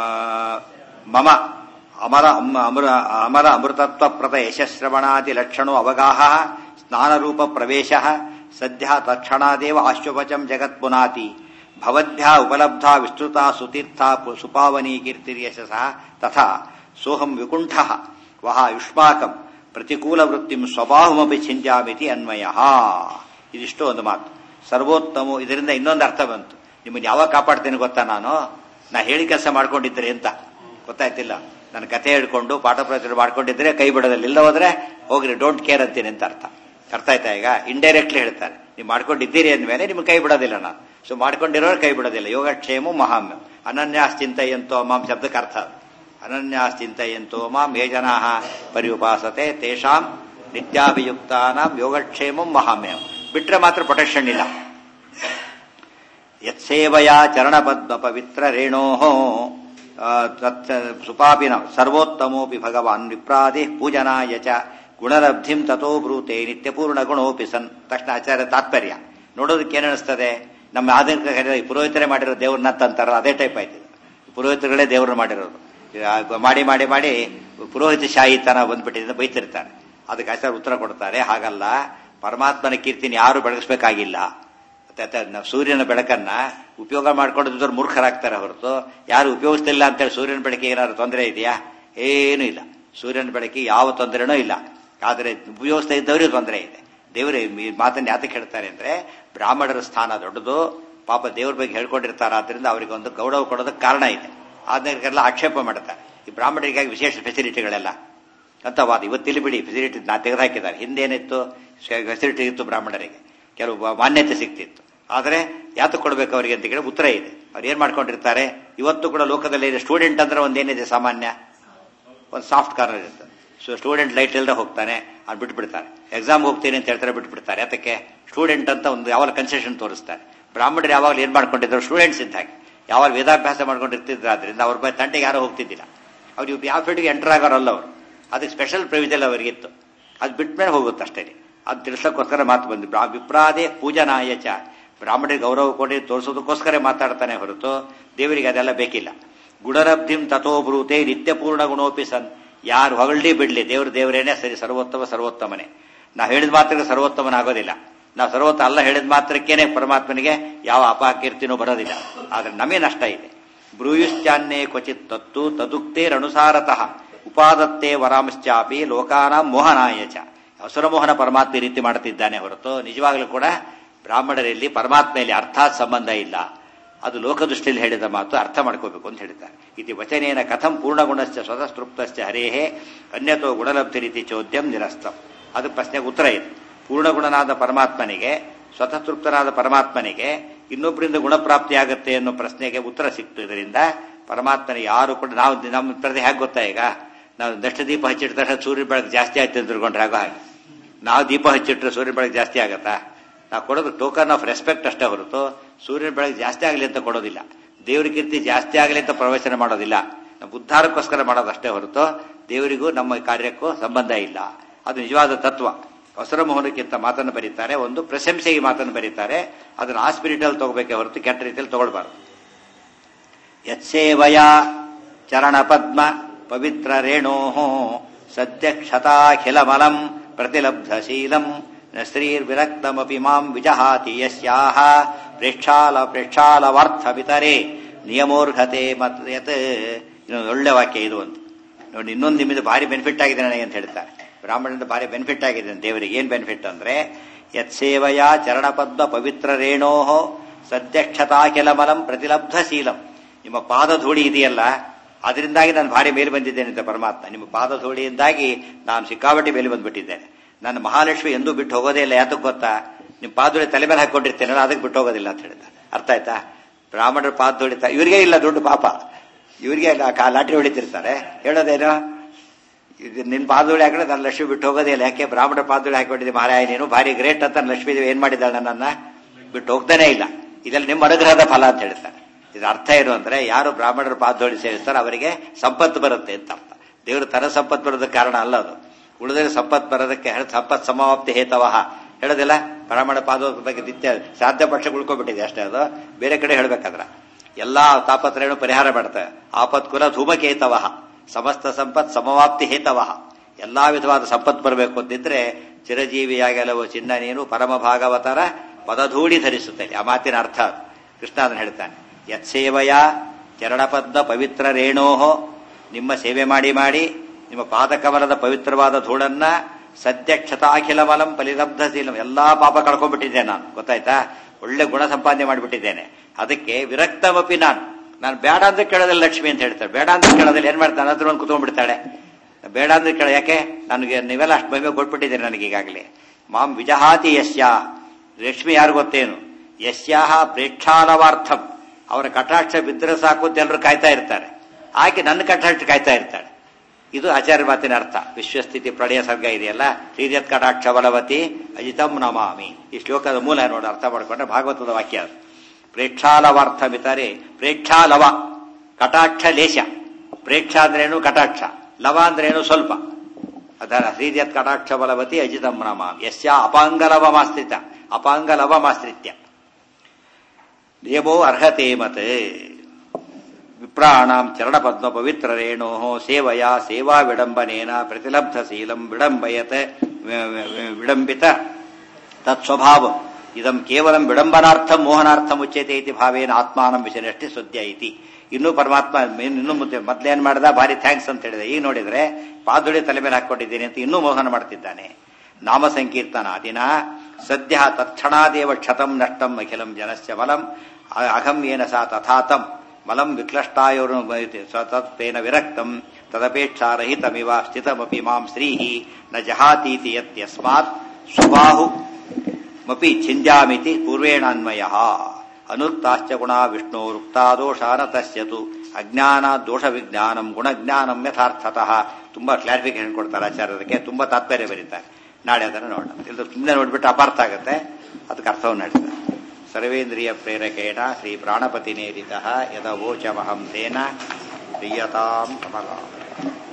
ಮಮ ಅಮರ ಅಮ್ಮ- ಅಮರ ಅಮರ ಅಮೃತತ್ವ ಪ್ರತ ಯಶಶ್ರವಣಾದಿ ಲಕ್ಷಣೋ ಅವಗಾಹ ಸ್ನಾನರೂಪ ಪ್ರವೇಶ ಸದ್ಯ ತಕ್ಷಣಾದೇವ ಆಶ್ವಪಚಂ ಜಗತ್ ಪುನಾತಿ ಭವದ್ಭ್ಯಾ ಉಪಲಬ್ಧ ವಿಸ್ತೃತ ಸುತೀರ್ಥ ಪು- ಸುಪಾವನಿ ಕೀರ್ತಿರ್ಯಶಸ ತಥಾ ಸೋಹಂ ವಿಕುಂಠ ವಹ ಯುಷ್ಮಾಕಂ ಪ್ರತಿಕೂಲ ವೃತ್ತಿಂ ಸ್ವಭಾವಮಪಿ ಚಿಂತ್ಯಾಮಿತಿ ಅನ್ವಯ ಇದಿಷ್ಟು ಒಂದು ಮಾತು ಸರ್ವೋತ್ತಮ ಇದರಿಂದ ಇನ್ನೊಂದು ಅರ್ಥ ಬಂತು ನಿಮ್ಮನ್ನು ಯಾವಾಗ ಕಾಪಾಡ್ತೇನೆ ಗೊತ್ತಾ ನಾನು ನಾ ಹೇಳಿ ಕೆಲಸ ಮಾಡ್ಕೊಂಡಿದ್ರೆ ಅಂತ ಗೊತ್ತಾಯ್ತಿಲ್ಲ ನನ್ನ ಕತೆ ಹೇಳ್ಕೊಂಡು ಪಾಠ ಪ್ರವಚನ ಮಾಡ್ಕೊಂಡಿದ್ರೆ ಕೈ ಬಿಡೋದಿಲ್ಲ ಇಲ್ಲ ಹೋದ್ರೆ ಹೋಗ್ರಿ ಡೋಂಟ್ ಕೇರ್ ಅಂತೀನಿ ಅಂತ ಅರ್ಥ ಅರ್ಥ ಆಯ್ತಾ ಈಗ ಇಂಡೈರೆಕ್ಟ್ಲಿ ಹೇಳ್ತಾರೆ ನೀವು ಮಾಡ್ಕೊಂಡಿದ್ದೀರಿ ಅಂದಮೇಲೆ ನಿಮ್ಗೆ ಕೈ ಬಿಡೋದಿಲ್ಲ ನಾನು ಸೊ ಮಾಡ್ಕೊಂಡಿರೋರು ಕೈ ಬಿಡೋದಿಲ್ಲ ಯೋಗಕ್ಷೇಮ ಮಹಾಮ್ಯ ಅನನ್ಯಾಶ್ಚಿಂತೆಯಂತೋ ಮಾಂ ಶಬ್ದಕ್ಕೆ ಅರ್ಥ ಅದು ಅನನ್ಯಾಶ್ಚಿಂತೆಯಂತೋ ಮಾಂ ಯೇ ಜನಾ ಪರಿಉಪಾಸತೆ ತೇಷಾಂ ನಿತ್ಯಾಭಿಯುಕ್ತಾನಾಂ ಯೋಗಕ್ಷೇಮಂ ಮಹಾಮ್ಯಂ ಬಿಟ್ರೆ ಮಾತ್ರ ಪ್ರೊಟೆಕ್ಷನ್ ಇಲ್ಲ ಯತ್ಸೇವಯಾ ಚರಣಪದ್ಮ ಪವಿತ್ರ ರೇಣೋ ಸುಪಾಪಿನ ಸರ್ವೋತ್ತಮೋಪಿ ಭಗವಾನ್ ವಿಪ್ರಾದಿ ಪೂಜನಾಯ ಚ ಗುಣಲಬ್ಧಿಂ ತಥೋ ಬ್ರೂತೆ ನಿತ್ಯಪೂರ್ಣ ಗುಣೋಪಿ ಸನ್ ತಕ್ಷಣ ಆಚಾರ್ಯ ತಾತ್ಪರ್ಯ ನೋಡೋದಕ್ಕೆ ಏನ್ ಅನಿಸ್ತದೆ ನಮ್ಮ ಆಧುನಿಕ ಕಾಲದಲ್ಲಿ ಪುರೋಹಿತರೇ ಮಾಡಿರೋ ದೇವ್ರನ್ನ ಅಂತಾರಲ್ಲ ಅದೇ ಟೈಪ್ ಆಯ್ತು ಇದು. ಪುರೋಹಿತರುಗಳೇ ದೇವ್ರನ್ನ ಮಾಡಿರೋದು ಈಗ ಮಾಡಿ ಮಾಡಿ ಮಾಡಿ ಪುರೋಹಿತ ಶಾಹಿತನ ಬಂದ್ಬಿಟ್ಟಿದೆ ಬೈತಿರ್ತಾರೆ ಅದಕ್ಕೆ ಆಚಾರ್ಯ ಉತ್ತರ ಕೊಡ್ತಾರೆ ಹಾಗಲ್ಲ ಪರಮಾತ್ಮನ ಕೀರ್ತಿನ ಯಾರು ಬೆಳಗಿಸ್ಬೇಕಾಗಿಲ್ಲ ಮತ್ತೆ ನಾವು ಸೂರ್ಯನ ಬೆಳಕನ್ನ ಉಪಯೋಗ ಮಾಡ್ಕೊಂಡಿದ್ದವ್ರು ಮೂರ್ಖರಾಗ್ತಾರೆ ಹೊರತು ಯಾರು ಉಪಯೋಗಿಸ್ತಿಲ್ಲ ಅಂತೇಳಿ ಸೂರ್ಯನ ಬೆಳಕಿಗೆ ಏನಾದ್ರು ತೊಂದರೆ ಇದೆಯಾ ಏನೂ ಇಲ್ಲ ಸೂರ್ಯನ ಬೆಳಕಿಗೆ ಯಾವ ತೊಂದರೆನೂ ಇಲ್ಲ ಆದರೆ ಉಪಯೋಗಿಸ್ತಾ ಇದ್ದವರಿಗೆ ತೊಂದರೆ ಇದೆ ದೇವರೇ ಈ ಮಾತನ್ನು ಯಾತಕ್ಕೆ ಹೇಳ್ತಾರೆ ಅಂದ್ರೆ ಬ್ರಾಹ್ಮಣರ ಸ್ಥಾನ ದೊಡ್ಡದು ಪಾಪ ದೇವ್ರ ಬಗ್ಗೆ ಹೇಳ್ಕೊಂಡಿರ್ತಾರೆ ಆದ್ರಿಂದ ಅವರಿಗೆ ಒಂದು ಗೌರವ ಕೊಡೋದಕ್ಕೆ ಕಾರಣ ಇದೆ ಆದ್ನೆಲ್ಲ ಆಕ್ಷೇಪ ಮಾಡ್ತಾರೆ ಈ ಬ್ರಾಹ್ಮಣರಿಗಾಗಿ ವಿಶೇಷ ಫೆಸಿಲಿಟಿಗಳೆಲ್ಲ ಅಂತ ವಾದ ಇವತ್ತಿಲ್ಲಿ ಬಿಡಿ ಫೆಸಿಲಿಟಿ ನಾ ತೆಗೆದುಹಾಕಿದ್ದಾರೆ ಹಿಂದೇನಿತ್ತು ಫೆಸಿಲಿಟಿ ಇತ್ತು ಬ್ರಾಹ್ಮಣರಿಗೆ ಕೆಲವು ಮಾನ್ಯತೆ ಸಿಗ್ತಿತ್ತು ಆದರೆ ಯಾತಕ್ಕೆ ಕೊಡಬೇಕು ಅವರಿಗೆ ಅಂತ ಕೇಳಿ ಉತ್ತರ ಇದೆ ಅವ್ರು ಏನ್ ಮಾಡ್ಕೊಂಡಿರ್ತಾರೆ ಇವತ್ತು ಕೂಡ ಲೋಕದಲ್ಲಿ ಸ್ಟೂಡೆಂಟ್ ಅಂದ್ರೆ ಒಂದೇನಿದೆ ಸಾಮಾನ್ಯ ಒಂದು ಸಾಫ್ಟ್ ಕಾರ್ನರ್ ಇರ್ತದೆ ಸೊ ಸ್ಟೂಡೆಂಟ್ ಲೈಟ್ ಇಲ್ಲದೆ ಹೋಗ್ತಾನೆ ಅವ್ನು ಬಿಟ್ಬಿಡ್ತಾರೆ ಎಕ್ಸಾಮ್ ಹೋಗ್ತೀನಿ ಅಂತ ಹೇಳ್ತಾರೆ ಬಿಟ್ಬಿಡ್ತಾರೆ ಅದಕ್ಕೆ ಸ್ಟೂಡೆಂಟ್ ಅಂತ ಒಂದು ಯಾವಾಗ ಕನ್ಸೆಷನ್ ತೋರಿಸ್ತಾರೆ ಬ್ರಾಹ್ಮಣರು ಯಾವಾಗಲೂ ಏನ್ ಮಾಡ್ಕೊಂಡಿದ್ರು ಸ್ಟೂಡೆಂಟ್ಸ್ ಇದ್ದ ಹಾಗೆ ಯಾವಾಗ ವೇದಾಭ್ಯಾಸ ಮಾಡ್ಕೊಂಡಿರ್ತಿದ್ರು ಆದ್ರಿಂದ ಅವ್ರ ಬೈ ತಂಟೆಗೆ ಯಾರೋ ಹೋಗ್ತಿದ್ದಿಲ್ಲ ಅವ್ರು ಇವ್ ಯಾವ ಫೀಲ್ಡ್ಗೆ ಎಂಟರ್ ಆಗೋರಲ್ಲ ಅವರು ಅದಕ್ಕೆ ಸ್ಪೆಷಲ್ ಪ್ರವಿಜಲ್ ಅವರಿಗಿತ್ತು ಅದು ಬಿಟ್ಮೇಲೆ ಹೋಗುತ್ತೆ ಅಷ್ಟೇ ಅದು ತಿಳಿಸೋಕ್ಕೋಸ್ಕರ ಮಾತು ಬಂದು ಬ್ರಾ- ವಿಪ್ರಾದೆ ಪೂಜನಾಯ ಚ ಬ್ರಾಹ್ಮಣರಿಗೆ ಗೌರವ ಕೊಡಿ ತೋರಿಸೋದಕ್ಕೋಸ್ಕರ ಮಾತಾಡ್ತಾನೆ ಹೊರತು ದೇವರಿಗೆ ಅದೆಲ್ಲ ಬೇಕಿಲ್ಲ ಗುಣರಬ್ಧಿಂ ತಥೋ ಬ್ರೂತೆ ನಿತ್ಯ ಪೂರ್ಣ ಗುಣೋಪಿ ಸನ್ ಯಾರು ಹೊಗಳ್ಳಿ ಬಿಡ್ಲಿ ದೇವ್ರ ದೇವರೇನೆ ಸರಿ ಸರ್ವೋತ್ತಮ ಸರ್ವೋತ್ತಮನೇ ನಾವು ಹೇಳಿದ ಮಾತ್ರಕ್ಕೆ ಸರ್ವೋತ್ತಮನಾಗೋದಿಲ್ಲ ನಾವು ಸರ್ವೋತ್ತ ಅಲ್ಲ ಹೇಳಿದ ಮಾತ್ರಕ್ಕೇನೆ ಪರಮಾತ್ಮನಿಗೆ ಯಾವ ಅಪಕೀರ್ತಿನೂ ಬರೋದಿಲ್ಲ ಆದ್ರೆ ನಮಗೆ ನಷ್ಟ ಇದೆ ಬ್ರೂಯುಶ್ಚಾನ್ಯೇ ಕ್ವಚಿತ್ ತತ್ತು ತದುಕ್ತೇರನುಸಾರತಃ ಉಪಾದತ್ತೆ ವರಾಂಶ್ಚಾಪಿ ಲೋಕಾನಾಂ ಮೋಹನಾಯ ಚ ಅಸುರಮೋಹನ ಪರಮಾತ್ಮ ಈ ರೀತಿ ಮಾಡುತ್ತಿದ್ದಾನೆ ಹೊರತು ನಿಜವಾಗಲೂ ಕೂಡ ಬ್ರಾಹ್ಮಣರಲ್ಲಿ ಪರಮಾತ್ಮೆಯಲ್ಲಿ ಅರ್ಥಾತ್ ಸಂಬಂಧ ಇಲ್ಲ ಅದು ಲೋಕದೃಷ್ಟಿಯಲ್ಲಿ ಹೇಳಿದ ಮಾತು ಅರ್ಥ ಮಾಡ್ಕೋಬೇಕು ಅಂತ ಹೇಳಿದ್ದಾರೆ ಇತಿ ವಚನೇನ ಕಥಂ ಪೂರ್ಣಗುಣಶ್ಚ ಸ್ವತಸ್ತೃಪ್ತಶ್ಚ ಹರೇಹೇ ಅನ್ಯತೋ ಗುಣಲಬ್ಧಿ ರೀತಿ ಚೋದ್ಯಂ ನಿರಸ್ತಂ ಅದು ಪ್ರಶ್ನೆಗೆ ಉತ್ತರ ಇದೆ ಪೂರ್ಣಗುಣನಾದ ಪರಮಾತ್ಮನಿಗೆ ಸ್ವತಃತೃಪ್ತನಾದ ಪರಮಾತ್ಮನಿಗೆ ಇನ್ನೊಬ್ಬರಿಂದ ಗುಣಪ್ರಾಪ್ತಿ ಆಗುತ್ತೆ ಅನ್ನೋ ಪ್ರಶ್ನೆಗೆ ಉತ್ತರ ಸಿಕ್ತು ಇದರಿಂದ ಪರಮಾತ್ಮನ ಯಾರು ಕೂಡ ನಾವು ನಮ್ಮ ಪ್ರತಿ ಹೇಗೆ ಗೊತ್ತಾ ಈಗ ನಾವು ದಷ್ಟ ದೀಪ ಹಚ್ಚಿಟ್ಟ ತಕ್ಷಣ ಸೂರ್ಯ ಬೆಳಕು ಜಾಸ್ತಿ ಆಯ್ತು ಅಂತ ತಿಳ್ಕೊಂಡ್ರೆ ಆಗೋ ಹಾಗೆ ನಾವು ದೀಪ ಹಚ್ಚಿಟ್ರೆ ಸೂರ್ಯ ಬೆಳಕು ಜಾಸ್ತಿ ಆಗತ್ತಾ ನಾವು ಕೊಡೋದು ಟೋಕನ್ ಆಫ್ ರೆಸ್ಪೆಕ್ಟ್ ಅಷ್ಟೇ ಹೊರತು ಸೂರ್ಯನ ಬೆಳಕು ಜಾಸ್ತಿ ಆಗಲಿ ಅಂತ ಕೊಡೋದಿಲ್ಲ ದೇವ್ರ ಕೀರ್ತಿ ಜಾಸ್ತಿ ಆಗಲಿ ಅಂತ ಪ್ರವಚನ ಮಾಡೋದಿಲ್ಲ ನಾವು ಉದ್ಧಾರಕ್ಕೋಸ್ಕರ ಮಾಡೋದಷ್ಟೇ ಹೊರತು ದೇವರಿಗೂ ನಮ್ಮ ಕಾರ್ಯಕ್ಕೂ ಸಂಬಂಧ ಇಲ್ಲ ಅದು ನಿಜವಾದ ತತ್ವ ಹೊಸರ ಮೋಹನಕ್ಕಿಂತ ಮಾತನ್ನು ಬರೀತಾರೆ ಒಂದು ಪ್ರಶಂಸೆಗೆ ಮಾತನ್ನು ಬರೀತಾರೆ ಅದನ್ನು ಆ ಸ್ಪಿರಿಟಲ್ಲಿ ತಗೋಬೇಕೆ ಹೊರತು ಕೆಟ್ಟ ರೀತಿಯಲ್ಲಿ ತಗೊಳ್ಬಾರ್ದು ಯತ್ಸೇವಯ ಚರಣ ಪದ್ಮ ಪವಿತ್ರ ರೇಣೋ ಸದ್ಯಕ್ಷತಾಖಿಲಮಲಂ ಪ್ರತಿಲಬ್ಧಶೀಲಂ ನ ಶ್ರೀರ್ವಿರಕ್ತಮಪಿ ಮಾಂ ವಿಜಹಾತಿ ಯಸ್ಯಾಹ ಪ್ರೇಕ್ಷಾಲ ಪ್ರೇಕ್ಷಾಲವಾರ್ಥವಿತರೆ ನಿಯಮೋರ್ಹತೆ ಮತ್ ಯತ್ ಇನ್ನೊಂದು ಒಳ್ಳೆ ವಾಕ್ಯ ಇದು ಅಂತ ನೋಡಿ ಇನ್ನೊಂದು ನಿಮ್ಮಿಂದ ಭಾರಿ ಬೆನಿಫಿಟ್ ಆಗಿದೆ ನನಗೆ ಅಂತ ಹೇಳ್ತಾರೆ ಬ್ರಾಹ್ಮಣರಿಂದ ಭಾರಿ ಬೆನಿಫಿಟ್ ಆಗಿದೆ ದೇವರಿಗೆ ಏನ್ ಬೆನಿಫಿಟ್ ಅಂದ್ರೆ ಯತ್ಸೇವಯ ಚರಣಪದ್ಮ ಪವಿತ್ರ ರೇಣೋ ಸದ್ಯಕ್ಷತಾಖಿಲಮಲಂ ಪ್ರತಿಲಬ್ಧಶೀಲಂ ನಿಮ್ಮ ಪಾದಧೂಳಿ ಇದೆಯಲ್ಲ ಅದರಿಂದಾಗಿ ನಾನು ಭಾರಿ ಮೇಲೆ ಬಂದಿದ್ದೇನೆ ಅಂತ ಪರಮಾತ್ಮ ನಿಮ್ಮ ಪಾದಧೂಳಿಯಿಂದಾಗಿ ನಾನು ಸಿಕ್ಕಾಪಟ್ಟೆ ಮೇಲೆ ಬಂದ್ಬಿಟ್ಟಿದ್ದೇನೆ ನನ್ನ ಮಹಾಲಕ್ಷ್ಮಿ ಎಂದೂ ಬಿಟ್ಟು ಹೋಗೋದೇ ಇಲ್ಲ ಯಾತಕ್ಕೆ ಗೊತ್ತಾ ನಿಮ್ಮ ಪಾದಧೂಳಿ ತಲೆ ಮೇಲೆ ಹಾಕೊಂಡಿರ್ತೇನಲ್ಲ ಅದಕ್ಕೆ ಬಿಟ್ಟು ಹೋಗೋದಿಲ್ಲ ಅಂತ ಹೇಳಿದ ಅರ್ಥ ಆಯ್ತಾ ಬ್ರಾಹ್ಮಣರ ಪಾದಧೂಳಿ ಇವರಿಗೆ ಇಲ್ಲ ದುಡ್ಡು ಪಾಪ ಇವರಿಗೆ ಲಾಟ್ರಿ ಹೊಡಿತಿರ್ತಾರೆ ಹೇಳೋದೇನು ಇದು ನಿನ್ ಪಾದಧೂಳಿ ಹಾಕಿದ್ರೆ ನನ್ನ ಲಕ್ಷ್ಮಿ ಬಿಟ್ಟು ಹೋಗೋದೇ ಇಲ್ಲ ಯಾಕೆ ಬ್ರಾಹ್ಮಣರ ಪಾದಧೂಳಿ ಹಾಕೊಂಡಿದ್ದೆ ಮಹಾರಾಯ ನೀನು ಭಾರಿ ಗ್ರೇಟ್ ಅಂತ ಲಕ್ಷ್ಮೀ ದೇವಿ ಏನ್ ಮಾಡಿದ್ದಾಳೆ ನನ್ನ ಬಿಟ್ಟು ಹೋಗ್ತಾನೆ ಇಲ್ಲ ಇದೆಲ್ಲ ನಿಮ್ಮ ಅನುಗ್ರಹದ ಫಲ ಅಂತ ಹೇಳ್ತಾರೆ ಇದು ಅರ್ಥ ಏನು ಅಂದ್ರೆ ಯಾರು ಬ್ರಾಹ್ಮಣರ ಪಾದಧೂಳಿ ಸೇರಿಸ್ತಾರೋ ಅವರಿಗೆ ಸಂಪತ್ತು ಬರುತ್ತೆ ಅಂತ ಅರ್ಥ ದೇವರು ತರ ಸಂಪತ್ತು ಬರೋದಕ್ಕೆ ಕಾರಣ ಅಲ್ಲ ಅದು ಉಳಿದ್ರೆ ಸಂಪತ್ತು ಬರೋದಕ್ಕೆ ಸಂಪತ್ ಸಮಾಪ್ತಿ ಹೇತವಹ ಹೇಳೋದಿಲ್ಲ ಬ್ರಾಹ್ಮಣ ಪಾದ ಬಗ್ಗೆ ನಿತ್ಯ ಸಾಧ್ಯ ಪಕ್ಷ ಉಳ್ಕೊಬಿಟ್ಟಿದೆ ಅಷ್ಟೇ ಅದು ಬೇರೆ ಕಡೆ ಹೇಳ್ಬೇಕಾದ್ರ ಎಲ್ಲಾ ತಾಪತ್ರಯನ್ನು ಪರಿಹಾರ ಮಾಡ್ತವೆ ಆಪತ್ ಕುಲ ಧೂಮಕೇತವಹ ಸಮಸ್ತ ಸಂಪತ್ ಸಮವಾಪ್ತಿ ಹೇತವಹ ಎಲ್ಲಾ ವಿಧವಾದ ಸಂಪತ್ತು ಬರಬೇಕು ಅಂತಿದ್ರೆ ಚಿರಜೀವಿಯಾಗಲವು ಚಿನ್ನ ನೀನು ಪರಮ ಭಾಗವತರ ಪದಧೂಳಿ ಧರಿಸುತ್ತೆ ಆ ಮಾತಿನ ಅರ್ಥ ಕೃಷ್ಣ ಅದನ್ನು ಹೇಳ್ತಾನೆ ಯತ್ಸೇವಯ ಚರಣಪದ್ಮ ಪವಿತ್ರ ರೇಣೋಹೋ ನಿಮ್ಮ ಸೇವೆ ಮಾಡಿ ಮಾಡಿ ನಿಮ್ಮ ಪಾದಕಮಲದ ಪವಿತ್ರವಾದ ಧೂಳನ್ನ ಸದ್ಯಕ್ಷತಾಖಿಲ ಮಲಂ ಫಲಿಲಬ್ಧ ಶೀಲಂ ಎಲ್ಲಾ ಪಾಪ ಕಳ್ಕೊಂಡ್ಬಿಟ್ಟಿದ್ದೇನೆ ನಾನು ಗೊತ್ತಾಯ್ತಾ ಒಳ್ಳೆ ಗುಣ ಸಂಪಾದನೆ ಮಾಡಿಬಿಟ್ಟಿದ್ದೇನೆ ಅದಕ್ಕೆ ವಿರಕ್ತಮಪಿ ನಾನು ನಾನು ಬೇಡ ಅಂದ್ರೆ ಕೇಳೋದಿಲ್ಲ ಲಕ್ಷ್ಮಿ ಅಂತ ಹೇಳ್ತಾರೆ ಬೇಡ ಅಂದ್ರೆ ಕೇಳೋದಿಲ್ಲ ಏನ್ ಮಾಡ್ತಾನೆ ಹತ್ರ ಒಂದು ಕುತ್ಕೊಂಡ್ಬಿಡ್ತಾಳೆ ಬೇಡ ಅಂದ್ರೆ ಕೇಳ ಯಾಕೆ ನನಗೆ ನೀವೆಲ್ಲ ಅಷ್ಟು ಮೈಮೆ ಕೊಟ್ಬಿಟ್ಟಿದ್ದೀರಿ ನನಗೆ ಈಗಾಗಲೇ ಮಾಂ ವಿಜಹಾತಿ ಯಸ್ಯ ಲಕ್ಷ್ಮಿ ಯಾರು ಗೊತ್ತೇನು ಯಸ್ಯಾಹ ಪ್ರೇಕ್ಷಾಲವಾರ್ಥಂ ಅವರ ಕಟಾಕ್ಷ ಬಿದ್ದರೆ ಸಾಕು ಅಂತ ಎಲ್ಲರೂ ಕಾಯ್ತಾ ಇರ್ತಾರೆ ಆಕೆ ನನ್ನ ಕಟಾಕ್ಷ ಕಾಯ್ತಾ ಇರ್ತಾಳೆ ಇದು ಆಚಾರ್ಯ ಮಾತಿನ ಅರ್ಥ ವಿಶ್ವಸ್ಥಿತಿ ಪ್ರಳಯ ಸರ್ಗ ಇದೆಯಲ್ಲ ಶ್ರೀಜತ್ ಕಟಾಕ್ಷ ಬಲವತಿ ಅಜಿತಂ ನಮಾಮಿ ಈ ಶ್ಲೋಕದ ಮೂಲ ನೋಡಿ ಅರ್ಥ ಮಾಡ್ಕೊಂಡ್ರೆ ಭಾಗವತದ ವಾಕ್ಯ ಅದು ಪ್ರೇಕ್ಷಾಲವಾರ್ಥ ಮಿತಾರೆ ಪ್ರೇಕ್ಷಾಲವ ಕಟಾಕ್ಷ ಲೇಷ ಪ್ರೇಕ್ಷ ಅಂದ್ರೇನು ಕಟಾಕ್ಷ ಲವ ಅಂದ್ರೇನು ಸ್ವಲ್ಪ ಅದರ ಶ್ರೀಜತ್ ಕಟಾಕ್ಷ ಬಲವತಿ ಅಜಿತಂ ನಮಾಮಿ ಯಸ್ಯ ಅಪಾಂಗಲವ ಮಾಸ್ತ್ರಿತ ಅಪಾಂಗಲವ ಮಾಸ್ತ್ರಿತ್ಯ ನಿಯಮೋ ಅರ್ಹತೆ ಮತ್ ವಿಪ್ರಾಣಾಂ ಚರಣಪದ್ಮ ಪವಿತ್ರ ರೇಣೋ ಸೇವಯ ಸೇವಾ ವಿಡಂಬನೇನ ಪ್ರತಿಲಬ್ಧ ಶೀಲಂ ವಿಡಂಬಯತ್ ವಿಡಂಬಿತ ತತ್ಸ್ವಭಾವ ಇದಂ ಕೇವಲ ವಿಡಂಬನಾರ್ಥ ಮೋಹನಾರ್ಥ ಮುಚ್ಚತೆ ಇತಿ ಭಾವೇನ ಆತ್ಮಾನಂ ವಿಷಯಷ್ಟೇ ಸುದ್ಯ ಐತಿ ಇನ್ನೂ ಪರಮಾತ್ಮ ಇನ್ನು ಮುದ್ದೆ ಮೊದ್ಲೇನ್ ಮಾಡ್ದ ಭಾರಿ ಥ್ಯಾಂಕ್ಸ್ ಅಂತ ಹೇಳಿದೆ ಈಗ ನೋಡಿದ್ರೆ ಪಾದುಡಿ ತಲೆ ಮೇಲೆ ಹಾಕೊಂಡಿದ್ದೀನಿ ಅಂತ ಇನ್ನೂ ಮೋಹನ ಮಾಡ್ತಿದ್ದಾನೆ ನಾಮ ಸಂಕೀರ್ತನಾದಿನ ಸದ್ಯ ತತ್ಕ್ಷಣಾದೇವ ಕ್ಷತಂ ನಷ್ಟಂ ಅಖಿಲಂ ಜನಸ್ಯ ಮಲಂ ಅಹಂ ಏನ ಸಾ ತಥಾತಂ ಮಲಂ ವಿಕ್ಲಷ್ಟಾಯೋರು ತತ್ತೇನ ವಿರಕ್ತಂ ತದಪೇಕ್ಷಾರಹಿತಮಿವ ಸ್ಥಿತಮಪಿ ಮಾಂ ಶ್ರೀಹಿ ನ ಜಹಾತೀತಿ ಯತ್ಯಸ್ಮಾತ್ ಸ್ವಬಾಹು ಮಪಿ ಛಿಂದ್ಯಾಮಿತಿ ಪೂರ್ವೇಣಾನ್ವಯ ಅನುಕ್ತಾಶ್ಚ ಗುಣ ವಿಷ್ಣೋರುಕ್ತಾದೋಷಾನ ತಸ್ಯತು ಅಜ್ಞಾನ ದೋಷ ವಿಜ್ಞಾನಂ ಗುಣಜ್ಞಾನಂ ಯಥಾರ್ಥತಃ ತುಂಬಾ ಕ್ಲಾರಿಫಿಕೇಶನ್ ಕೊಡ್ತಾರೆ ಆಚಾರ್ಯದಕ್ಕೆ ತುಂಬಾ ತಾತ್ಪರ್ಯ ಬರೀತಾರೆ ನಾಳೆ ಅದನ್ನು ನೋಡೋಣ ಇದು ಸುಮ್ಮನೆ ನೋಡ್ಬಿಟ್ಟು ಅಪಾರ್ಥ ಆಗುತ್ತೆ ಅದಕ್ಕೆ ಅರ್ಥವನ್ನು ಹೇಳ್ತಾರೆ ಸರ್ವೇಂದ್ರಿಯ ಪ್ರೇರಕೇಣ ಶ್ರೀ ಪ್ರಾಣಪತಿ ನೇರಿತ ಯದವೋಚಮಹಂ ತೇನ ಪ್ರಿಯತಾಂ ಕಮಲ